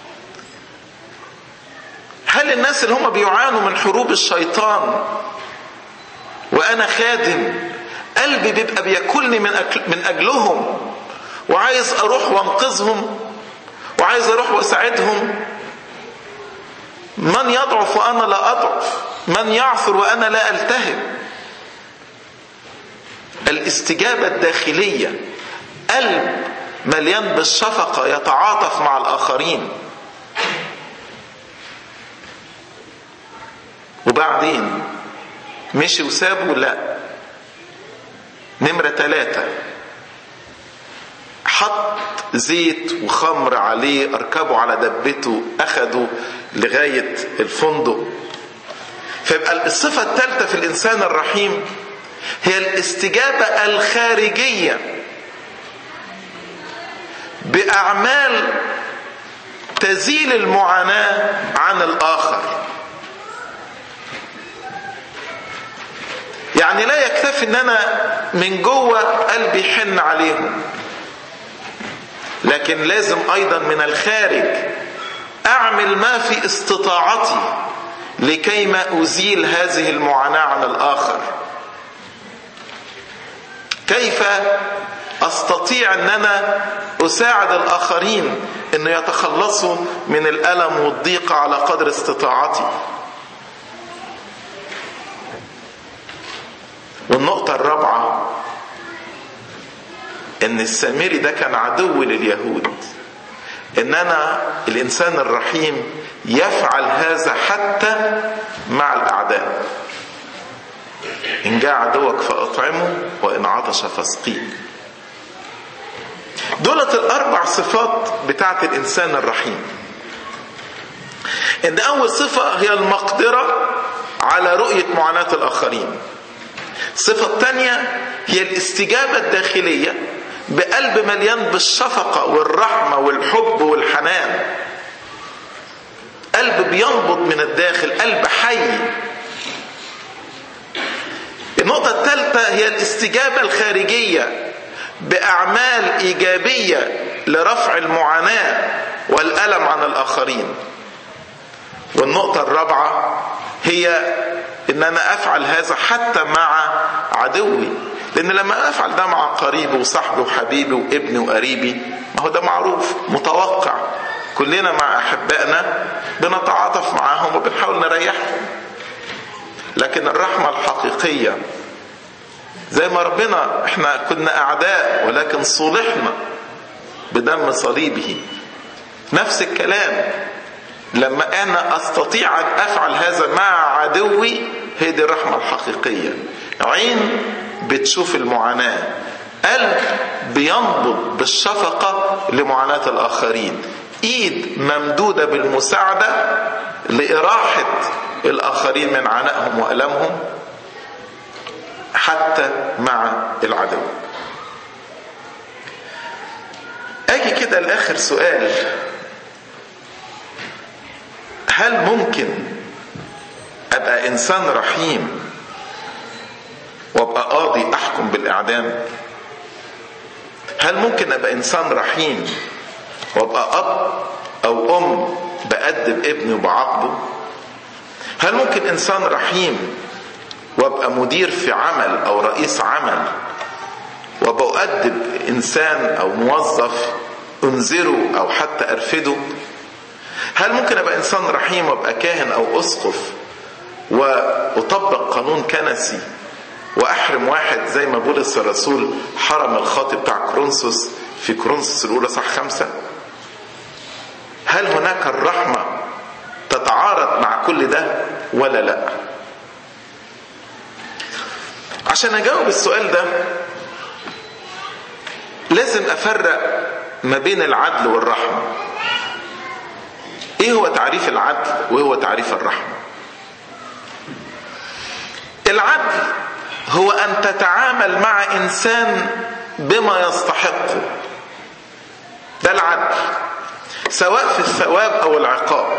هل الناس اللي هم بيعانوا من حروب الشيطان وانا خادم قلبي بيبقى بياكلني من أكل من اجلهم وعايز اروح وانقذهم وعايز اروح واساعدهم من يضعف وانا لا اضعف من يعثر وانا لا التهب الاستجابه الداخليه قلب مليان بالشفقه يتعاطف مع الاخرين وبعدين مشي وسابه لا نمرة ثلاثة حط زيت وخمر عليه اركبوا على دبته اخدوا لغاية الفندق فيبقى الصفة الثالثة في الإنسان الرحيم هي الاستجابة الخارجية بأعمال تزيل المعاناة عن الآخر يعني لا يكتفي ان انا من جوه قلبي يحن عليهم لكن لازم ايضا من الخارج اعمل ما في استطاعتي لكي ما ازيل هذه المعاناه عن الاخر كيف استطيع ان انا اساعد الاخرين ان يتخلصوا من الالم والضيق على قدر استطاعتي والنقطة الرابعة ان السامري ده كان عدو لليهود ان انا الانسان الرحيم يفعل هذا حتى مع الاعداء ان جاء عدوك فاطعمه وان عطش فاسقيه دولت الاربع صفات بتاعت الانسان الرحيم ان اول صفة هي المقدرة على رؤية معاناة الاخرين الصفة الثانية هي الاستجابة الداخلية بقلب مليان بالشفقة والرحمة والحب والحنان قلب بينبض من الداخل قلب حي النقطة الثالثة هي الاستجابة الخارجية بأعمال إيجابية لرفع المعاناة والألم عن الآخرين والنقطة الرابعة هي ان انا افعل هذا حتى مع عدوي لان لما افعل ده مع قريبي وصاحبي وحبيبي وابني وقريبي ما هو ده معروف متوقع كلنا مع احبائنا بنتعاطف معاهم وبنحاول نريحهم لكن الرحمه الحقيقيه زي ما ربنا احنا كنا اعداء ولكن صلحنا بدم صليبه نفس الكلام لما انا استطيع ان افعل هذا مع عدوي هي دي الرحمه الحقيقيه عين بتشوف المعاناه قلب بينبض بالشفقه لمعاناه الاخرين ايد ممدوده بالمساعده لاراحه الاخرين من عنائهم والمهم حتى مع العدو اجي كده لاخر سؤال هل ممكن ابقى انسان رحيم وابقى قاضي احكم بالاعدام هل ممكن ابقى انسان رحيم وابقى اب او ام بادب ابني وبعاقبه هل ممكن انسان رحيم وابقى مدير في عمل او رئيس عمل وبأدب انسان او موظف انذره او حتى ارفده هل ممكن ابقى انسان رحيم وابقى كاهن او اسقف واطبق قانون كنسي واحرم واحد زي ما بولس الرسول حرم الخاطب بتاع كرونسوس في كرونسوس الاولى صح خمسة هل هناك الرحمة تتعارض مع كل ده ولا لا عشان اجاوب السؤال ده لازم افرق ما بين العدل والرحمه ايه هو تعريف العدل وايه هو تعريف الرحمه العدل هو ان تتعامل مع انسان بما يستحقه ده العدل سواء في الثواب او العقاب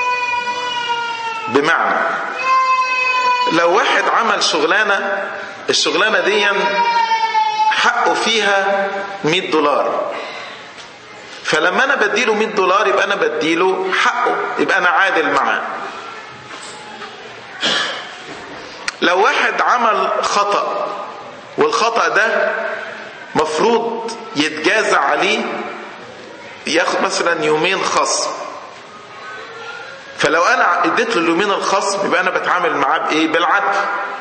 بمعنى لو واحد عمل شغلانه الشغلانه دي حقه فيها 100 دولار فلما انا بديله 100 دولار يبقى انا بديله حقه يبقى انا عادل معاه لو واحد عمل خطأ والخطأ ده مفروض يتجازى عليه ياخد مثلا يومين خصم فلو انا اديت له اليومين الخصم يبقى انا بتعامل معاه بايه بالعدل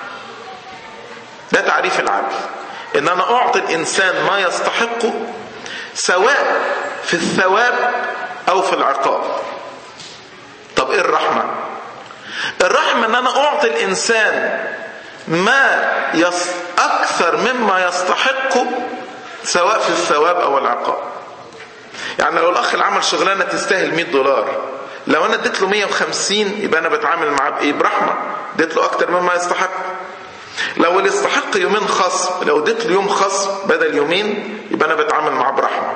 ده تعريف العدل ان انا اعطي الانسان ما يستحقه سواء في الثواب او في العقاب طب ايه الرحمه الرحمه ان انا اعطي الانسان ما يص... اكثر مما يستحقه سواء في الثواب او العقاب يعني لو الاخ اللي عمل شغلانه تستاهل 100 دولار لو انا اديت له 150 يبقى انا بتعامل معاه بايه برحمه اديت له اكتر مما يستحق لو اللي يستحق يومين خصم لو اديت له يوم خصم بدل يومين يبقى انا بتعامل معاه برحمه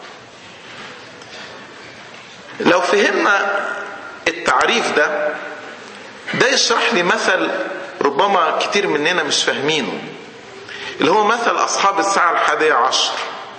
لو فهمنا التعريف ده ده يشرح لي مثل ربما كتير مننا مش فاهمينه اللي هو مثل اصحاب الساعه الحادية عشر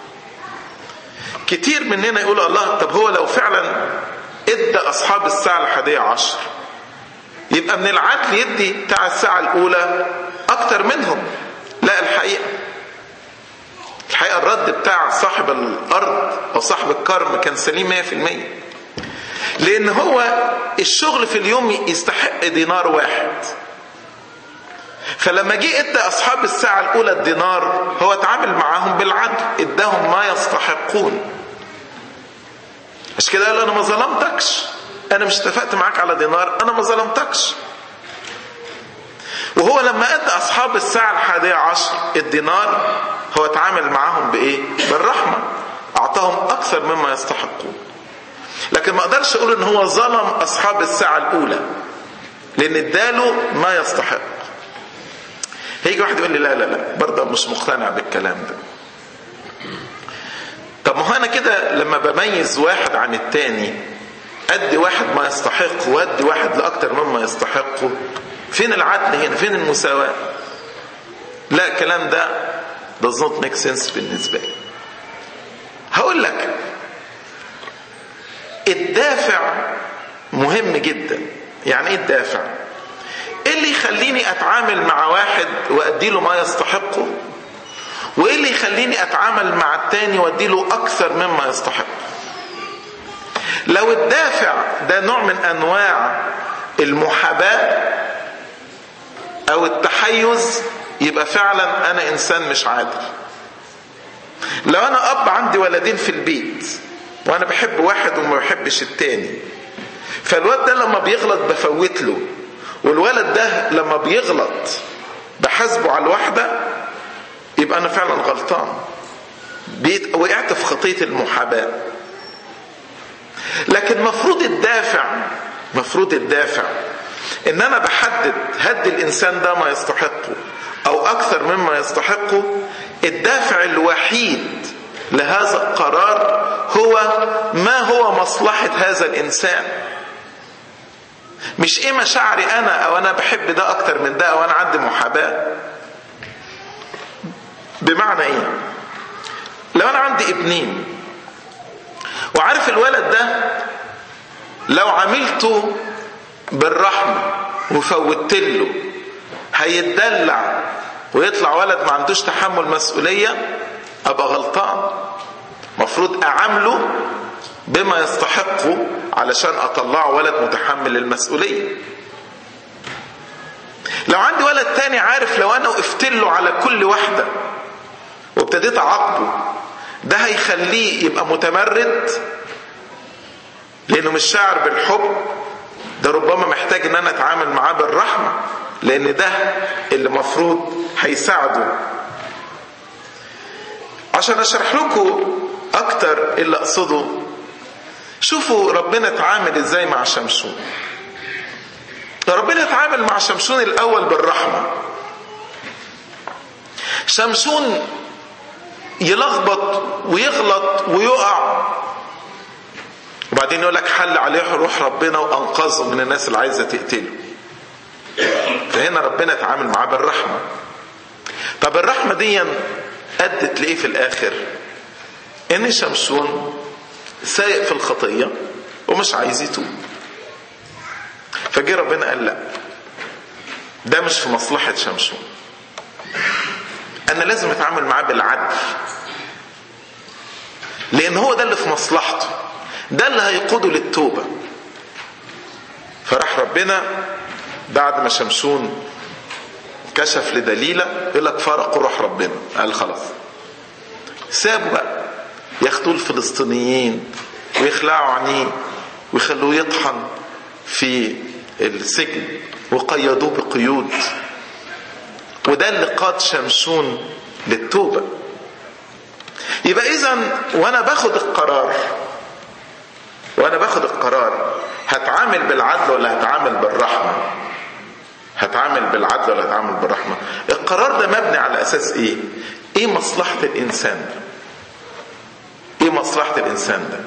كتير مننا يقول الله طب هو لو فعلا ادى اصحاب الساعه الحادية عشر يبقى من العدل يدي بتاع الساعه الاولى اكتر منهم لا الحقيقه الحقيقه الرد بتاع صاحب الارض او صاحب الكرم كان سليم 100% لان هو الشغل في اليوم يستحق دينار واحد فلما جه ادى اصحاب الساعه الاولى الدينار هو اتعامل معاهم بالعدل اداهم ما يستحقون مش كده قال انا ما ظلمتكش انا مش اتفقت معاك على دينار انا ما ظلمتكش وهو لما ادى اصحاب الساعه الحادية عشر الدينار هو اتعامل معاهم بايه بالرحمه اعطاهم اكثر مما يستحقون لكن ما اقدرش اقول ان هو ظلم اصحاب الساعه الاولى لان اداله ما يستحق هيجي واحد يقول لي لا لا لا برضه مش مقتنع بالكلام ده طب ما هو انا كده لما بميز واحد عن التاني ادي واحد ما يستحق وادي واحد لاكتر مما يستحقه فين العدل هنا فين المساواة لا الكلام ده does not make sense بالنسبة لي هقول لك الدافع مهم جدا يعني ايه الدافع ايه اللي يخليني اتعامل مع واحد وادي له ما يستحقه وايه اللي يخليني اتعامل مع التاني وادي له اكثر مما يستحق لو الدافع ده نوع من انواع المحاباه او التحيز يبقى فعلا انا انسان مش عادل لو انا اب عندي ولدين في البيت وانا بحب واحد وما بحبش التاني فالواد ده لما بيغلط بفوت له والولد ده لما بيغلط بحاسبه على الواحدة يبقى انا فعلا غلطان بيت وقعت في خطية المحاباة لكن مفروض الدافع مفروض الدافع ان انا بحدد هدي الانسان ده ما يستحقه او اكثر مما يستحقه الدافع الوحيد لهذا القرار هو ما هو مصلحة هذا الانسان مش ايه مشاعري انا او انا بحب ده اكتر من ده او انا عندي محاباة بمعنى ايه لو انا عندي ابنين وعارف الولد ده لو عملته بالرحمة وفوتت له هيتدلع ويطلع ولد ما عندوش تحمل مسؤولية ابقى غلطان مفروض اعامله بما يستحقه علشان اطلعه ولد متحمل المسؤولية لو عندي ولد تاني عارف لو انا وقفت له على كل واحدة وابتديت اعاقبه ده هيخليه يبقى متمرد لانه مش شاعر بالحب ده ربما محتاج ان انا اتعامل معاه بالرحمة لان ده اللي مفروض هيساعده عشان اشرح لكم اكتر اللي اقصده شوفوا ربنا اتعامل ازاي مع شمشون ربنا اتعامل مع شمشون الاول بالرحمة شمشون يلخبط ويغلط ويقع وبعدين يقول لك حل عليه روح ربنا وانقذه من الناس اللي عايزه تقتله فهنا ربنا اتعامل معاه بالرحمه طب الرحمه دي ادت لايه في الاخر ان شمشون سايق في الخطيه ومش عايز يتوب فجه ربنا قال لا ده مش في مصلحة شمشون أنا لازم أتعامل معاه بالعدل لأن هو ده اللي في مصلحته ده اللي هيقوده للتوبة فراح ربنا بعد ما شمشون كشف لدليلة يقول لك فرقوا روح ربنا قال خلاص سابوا بقى ياخدوا الفلسطينيين ويخلعوا عينيه ويخلوه يطحن في السجن وقيدوه بقيود وده اللي قاد شمشون للتوبة يبقى اذا وانا باخد القرار وانا باخد القرار هتعامل بالعدل ولا هتعامل بالرحمة هتعامل بالعدل ولا هتعامل بالرحمة القرار ده مبني على اساس ايه ايه مصلحة الانسان ده ايه مصلحة الانسان ده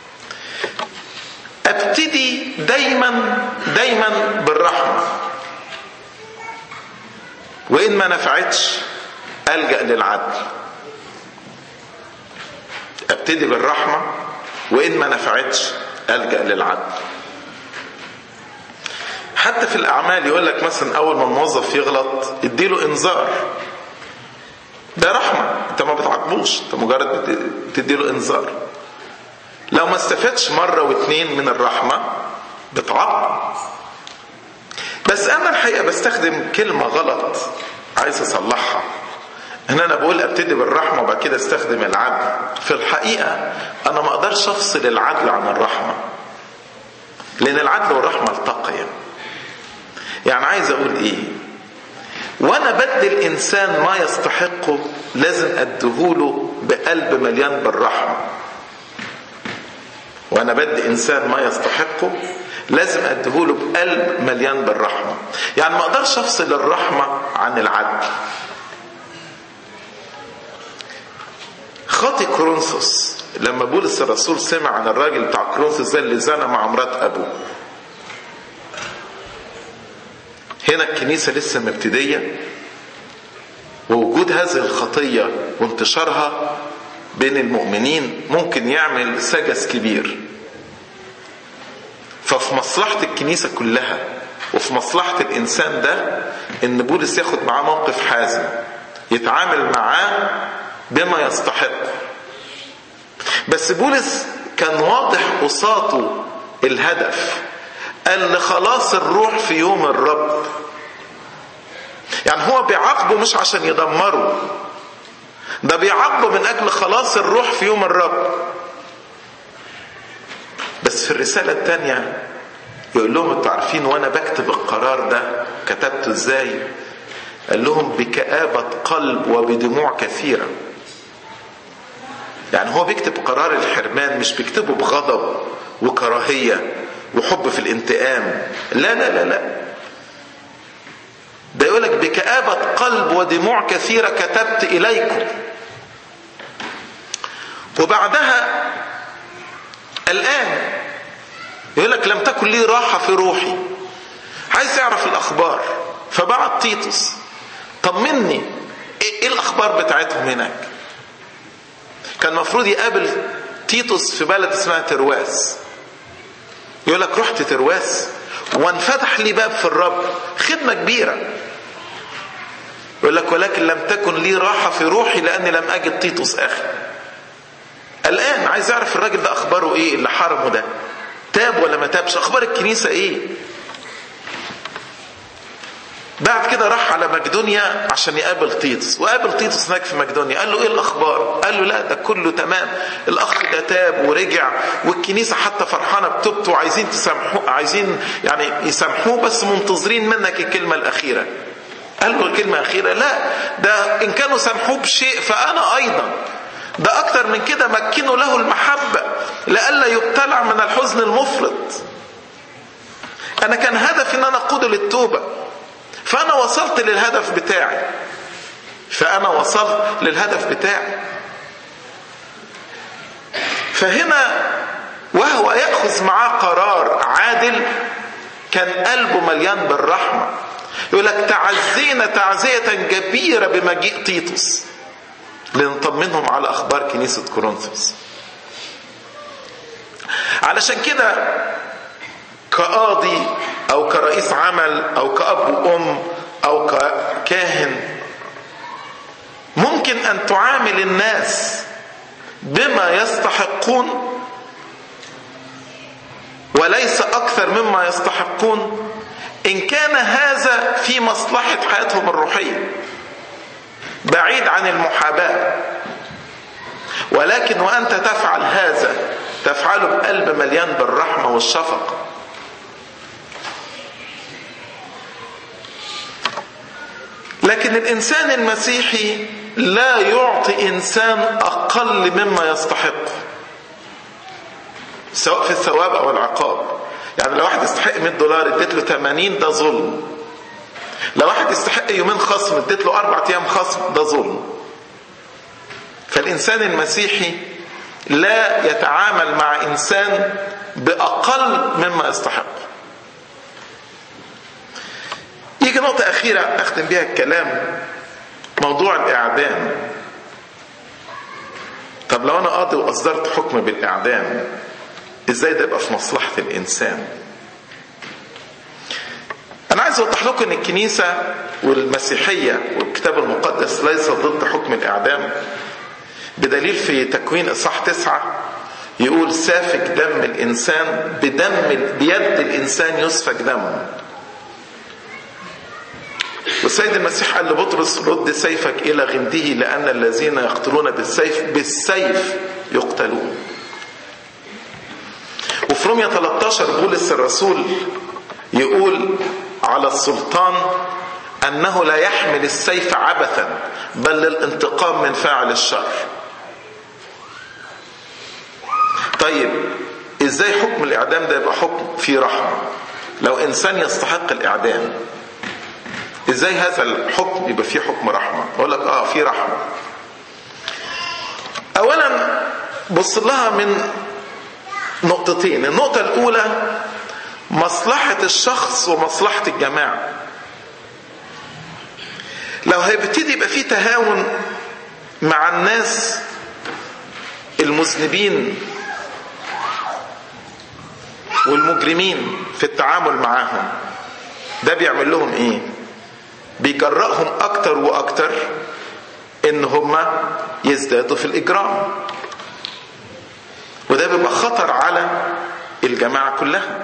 ابتدي دايما دايما بالرحمة وان ما نفعتش الجأ للعدل ابتدي بالرحمة وان ما نفعتش الجأ للعدل حتى في الاعمال يقول لك مثلا اول ما الموظف يغلط اديله انذار ده رحمة انت ما بتعاقبوش انت مجرد بتديله انذار لو ما استفادش مرة واثنين من الرحمة بتعاقب بس انا الحقيقة بستخدم كلمة غلط عايز اصلحها ان انا بقول ابتدي بالرحمة وبعد كده استخدم العدل في الحقيقة انا ما اقدرش افصل العدل عن الرحمة لان العدل والرحمة التقيا يعني عايز اقول ايه وانا بدي الانسان ما يستحقه لازم اديهوله بقلب مليان بالرحمه وانا بدي انسان ما يستحقه لازم اديهوله بقلب مليان بالرحمه يعني ما اقدرش افصل الرحمه عن العدل خاطي كورنثوس لما بولس الرسول سمع عن الراجل بتاع كورنثوس ده اللي زنى مع مرات ابوه هنا الكنيسة لسه مبتدية ووجود هذه الخطية وانتشارها بين المؤمنين ممكن يعمل سجس كبير ففي مصلحة الكنيسة كلها وفي مصلحة الإنسان ده إن بولس ياخد معاه موقف حازم يتعامل معاه بما يستحق بس بولس كان واضح قصاته الهدف قال خلاص الروح في يوم الرب يعني هو بيعاقبه مش عشان يدمره ده بيعاقبه من اجل خلاص الروح في يوم الرب بس في الرسالة الثانية يقول لهم انتوا عارفين وانا بكتب القرار ده كتبته ازاي قال لهم بكآبة قلب وبدموع كثيرة يعني هو بيكتب قرار الحرمان مش بيكتبه بغضب وكراهية وحب في الانتقام لا لا لا لا ده يقولك بكآبة قلب ودموع كثيرة كتبت إليكم وبعدها الآن يقولك لم تكن لي راحة في روحي عايز يعرف الأخبار فبعت تيتوس طمني ايه الأخبار بتاعتهم هناك كان المفروض يقابل تيتوس في بلد اسمها ترواس يقول لك رحت ترواس وانفتح لي باب في الرب خدمة كبيرة يقول لك ولكن لم تكن لي راحة في روحي لأني لم أجد تيتوس أخي الآن عايز أعرف الراجل ده أخباره إيه اللي حرمه ده تاب ولا ما تابش أخبار الكنيسة إيه بعد كده راح على مقدونيا عشان يقابل تيتوس وقابل تيتوس هناك في مقدونيا قال له ايه الاخبار قال له لا ده كله تمام الاخ ده تاب ورجع والكنيسه حتى فرحانه بتوبته وعايزين تسامحوه عايزين يعني يسامحوه بس منتظرين منك الكلمه الاخيره قال له الكلمه الاخيره لا ده ان كانوا سامحوه بشيء فانا ايضا ده اكتر من كده مكنوا له المحبه لئلا يبتلع من الحزن المفرط انا كان هدفي ان انا اقوده للتوبه فأنا وصلت للهدف بتاعي فأنا وصلت للهدف بتاعي فهنا وهو يأخذ معاه قرار عادل كان قلبه مليان بالرحمة يقول لك تعزينا تعزية كبيرة بمجيء تيتوس لنطمنهم على أخبار كنيسة كورنثوس علشان كده كقاضي او كرئيس عمل او كاب وام او ككاهن ممكن ان تعامل الناس بما يستحقون وليس اكثر مما يستحقون ان كان هذا في مصلحه حياتهم الروحيه بعيد عن المحاباه ولكن وانت تفعل هذا تفعله بقلب مليان بالرحمه والشفقه لكن الانسان المسيحي لا يعطي انسان اقل مما يستحقه سواء في الثواب او العقاب يعني لو واحد يستحق 100 دولار اديت له 80 ده ظلم لو واحد يستحق يومين خصم اديت له اربع ايام خصم ده ظلم فالانسان المسيحي لا يتعامل مع انسان باقل مما يستحق يجي نقطة أخيرة أختم بها الكلام موضوع الإعدام طب لو أنا قاضي وأصدرت حكم بالإعدام إزاي ده يبقى في مصلحة الإنسان أنا عايز أوضح لكم إن الكنيسة والمسيحية والكتاب المقدس ليس ضد حكم الإعدام بدليل في تكوين إصحاح تسعة يقول سافك دم الإنسان بدم بيد الإنسان يسفك دمه والسيد المسيح قال لبطرس رد سيفك إلى غمده لأن الذين يقتلون بالسيف بالسيف يقتلون وفي رومية 13 بولس الرسول يقول على السلطان أنه لا يحمل السيف عبثا بل للانتقام من فاعل الشر طيب ازاي حكم الاعدام ده يبقى حكم فيه رحمه لو انسان يستحق الاعدام ازاي هذا الحكم يبقى فيه حكم رحمه اقول لك اه في رحمه اولا بص لها من نقطتين النقطه الاولى مصلحه الشخص ومصلحه الجماعه لو هيبتدي يبقى فيه تهاون مع الناس المذنبين والمجرمين في التعامل معاهم ده بيعمل لهم ايه بيجرأهم اكتر واكتر ان هم يزدادوا في الاجرام وده بيبقى خطر على الجماعة كلها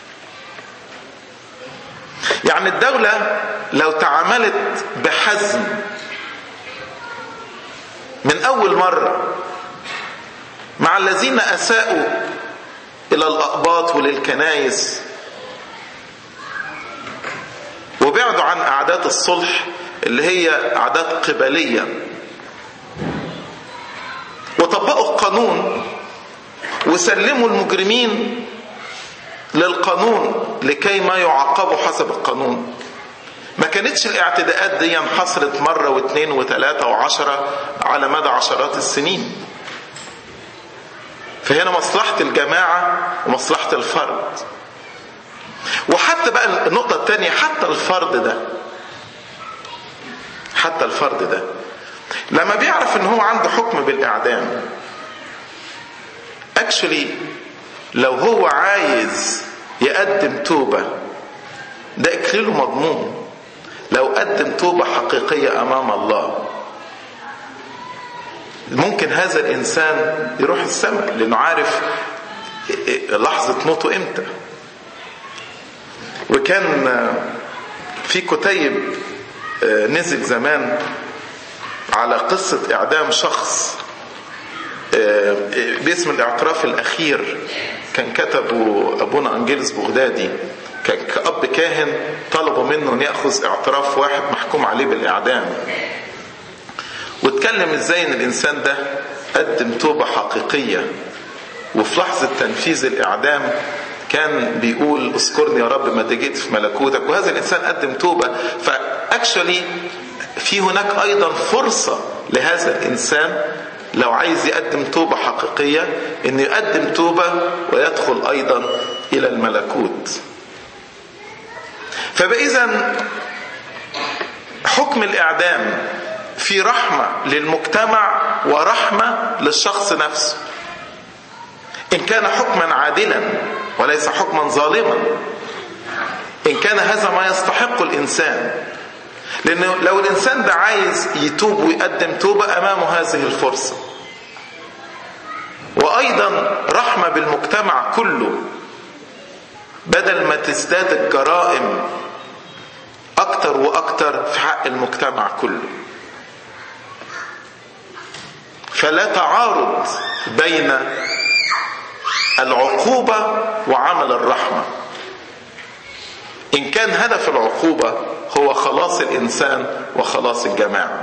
يعني الدولة لو تعاملت بحزم من أول مرة مع الذين أساءوا إلى الأقباط وللكنايس وبعدوا عن أعداد الصلح اللي هي أعداد قبلية وطبقوا القانون وسلموا المجرمين للقانون لكي ما يعاقبوا حسب القانون ما كانتش الاعتداءات دي حصلت مرة واثنين وثلاثة وعشرة على مدى عشرات السنين فهنا مصلحة الجماعة ومصلحة الفرد وحتى بقى النقطة الثانية حتى الفرد ده حتى الفرد ده لما بيعرف ان هو عنده حكم بالاعدام اكشولي لو هو عايز يقدم توبة ده اكليله مضمون لو قدم توبة حقيقية امام الله ممكن هذا الانسان يروح السماء لانه عارف لحظة موته امتى وكان في كتيب نزل زمان على قصة اعدام شخص باسم الاعتراف الاخير كان كتبه ابونا انجيلس بغدادي كان كأب كاهن طلبوا منه ان ياخذ اعتراف واحد محكوم عليه بالاعدام واتكلم ازاي ان الانسان ده قدم توبه حقيقيه وفي لحظه تنفيذ الاعدام كان بيقول اذكرني يا رب ما جيت في ملكوتك وهذا الانسان قدم توبه فاكشولي في هناك ايضا فرصه لهذا الانسان لو عايز يقدم توبه حقيقيه انه يقدم توبه ويدخل ايضا الى الملكوت فباذا حكم الاعدام في رحمه للمجتمع ورحمه للشخص نفسه ان كان حكما عادلا وليس حكما ظالما ان كان هذا ما يستحق الانسان لأنه لو الإنسان ده عايز يتوب ويقدم توبة أمامه هذه الفرصة وأيضا رحمة بالمجتمع كله بدل ما تزداد الجرائم أكتر وأكتر في حق المجتمع كله فلا تعارض بين العقوبة وعمل الرحمة إن كان هدف العقوبة هو خلاص الإنسان وخلاص الجماعة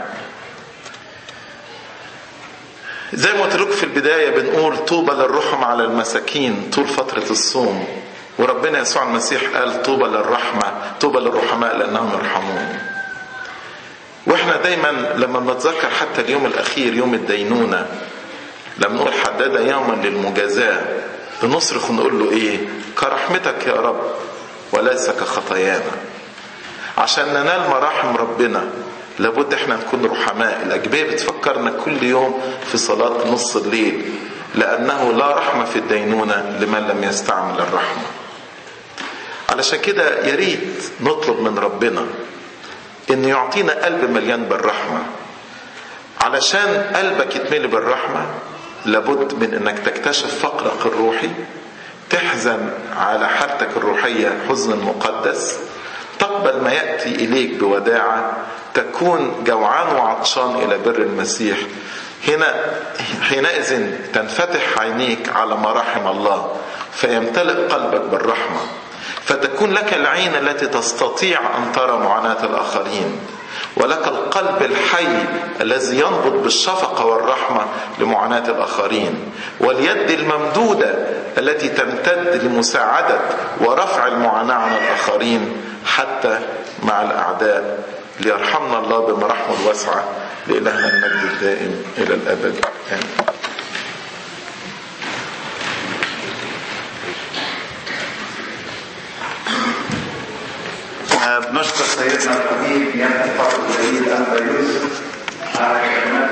زي ما قلت لكم في البداية بنقول طوبى للرحم على المساكين طول فترة الصوم وربنا يسوع المسيح قال طوبى للرحمة طوبى للرحماء لأنهم يرحمون واحنا دايما لما بنتذكر حتى اليوم الأخير يوم الدينونة لما نقول حدد يوما للمجازاة بنصرخ ونقول له ايه كرحمتك يا رب وليس كخطايانا عشان ننال مراحم ربنا لابد احنا نكون رحماء الأجبية بتفكرنا كل يوم في صلاة نص الليل لأنه لا رحمة في الدينونة لمن لم يستعمل الرحمة علشان كده يا ريت نطلب من ربنا انه يعطينا قلب مليان بالرحمة علشان قلبك يتملي بالرحمة لابد من انك تكتشف فقرك الروحي تحزن على حالتك الروحية حزن مقدس تقبل ما يأتي إليك بوداعة تكون جوعان وعطشان إلى بر المسيح هنا حينئذ تنفتح عينيك على مراحم الله فيمتلئ قلبك بالرحمة فتكون لك العين التي تستطيع أن ترى معاناة الآخرين ولك القلب الحي الذي ينبض بالشفقة والرحمة لمعاناة الآخرين واليد الممدودة التي تمتد لمساعدة ورفع المعاناة عن الآخرين حتى مع الأعداء ليرحمنا الله بمراحمه الواسعة لإلهنا المجد الدائم إلى الأبد آمين بنشكر سيدنا الحبيب يمحي فضل الجليل أنبا يوسف على كلمات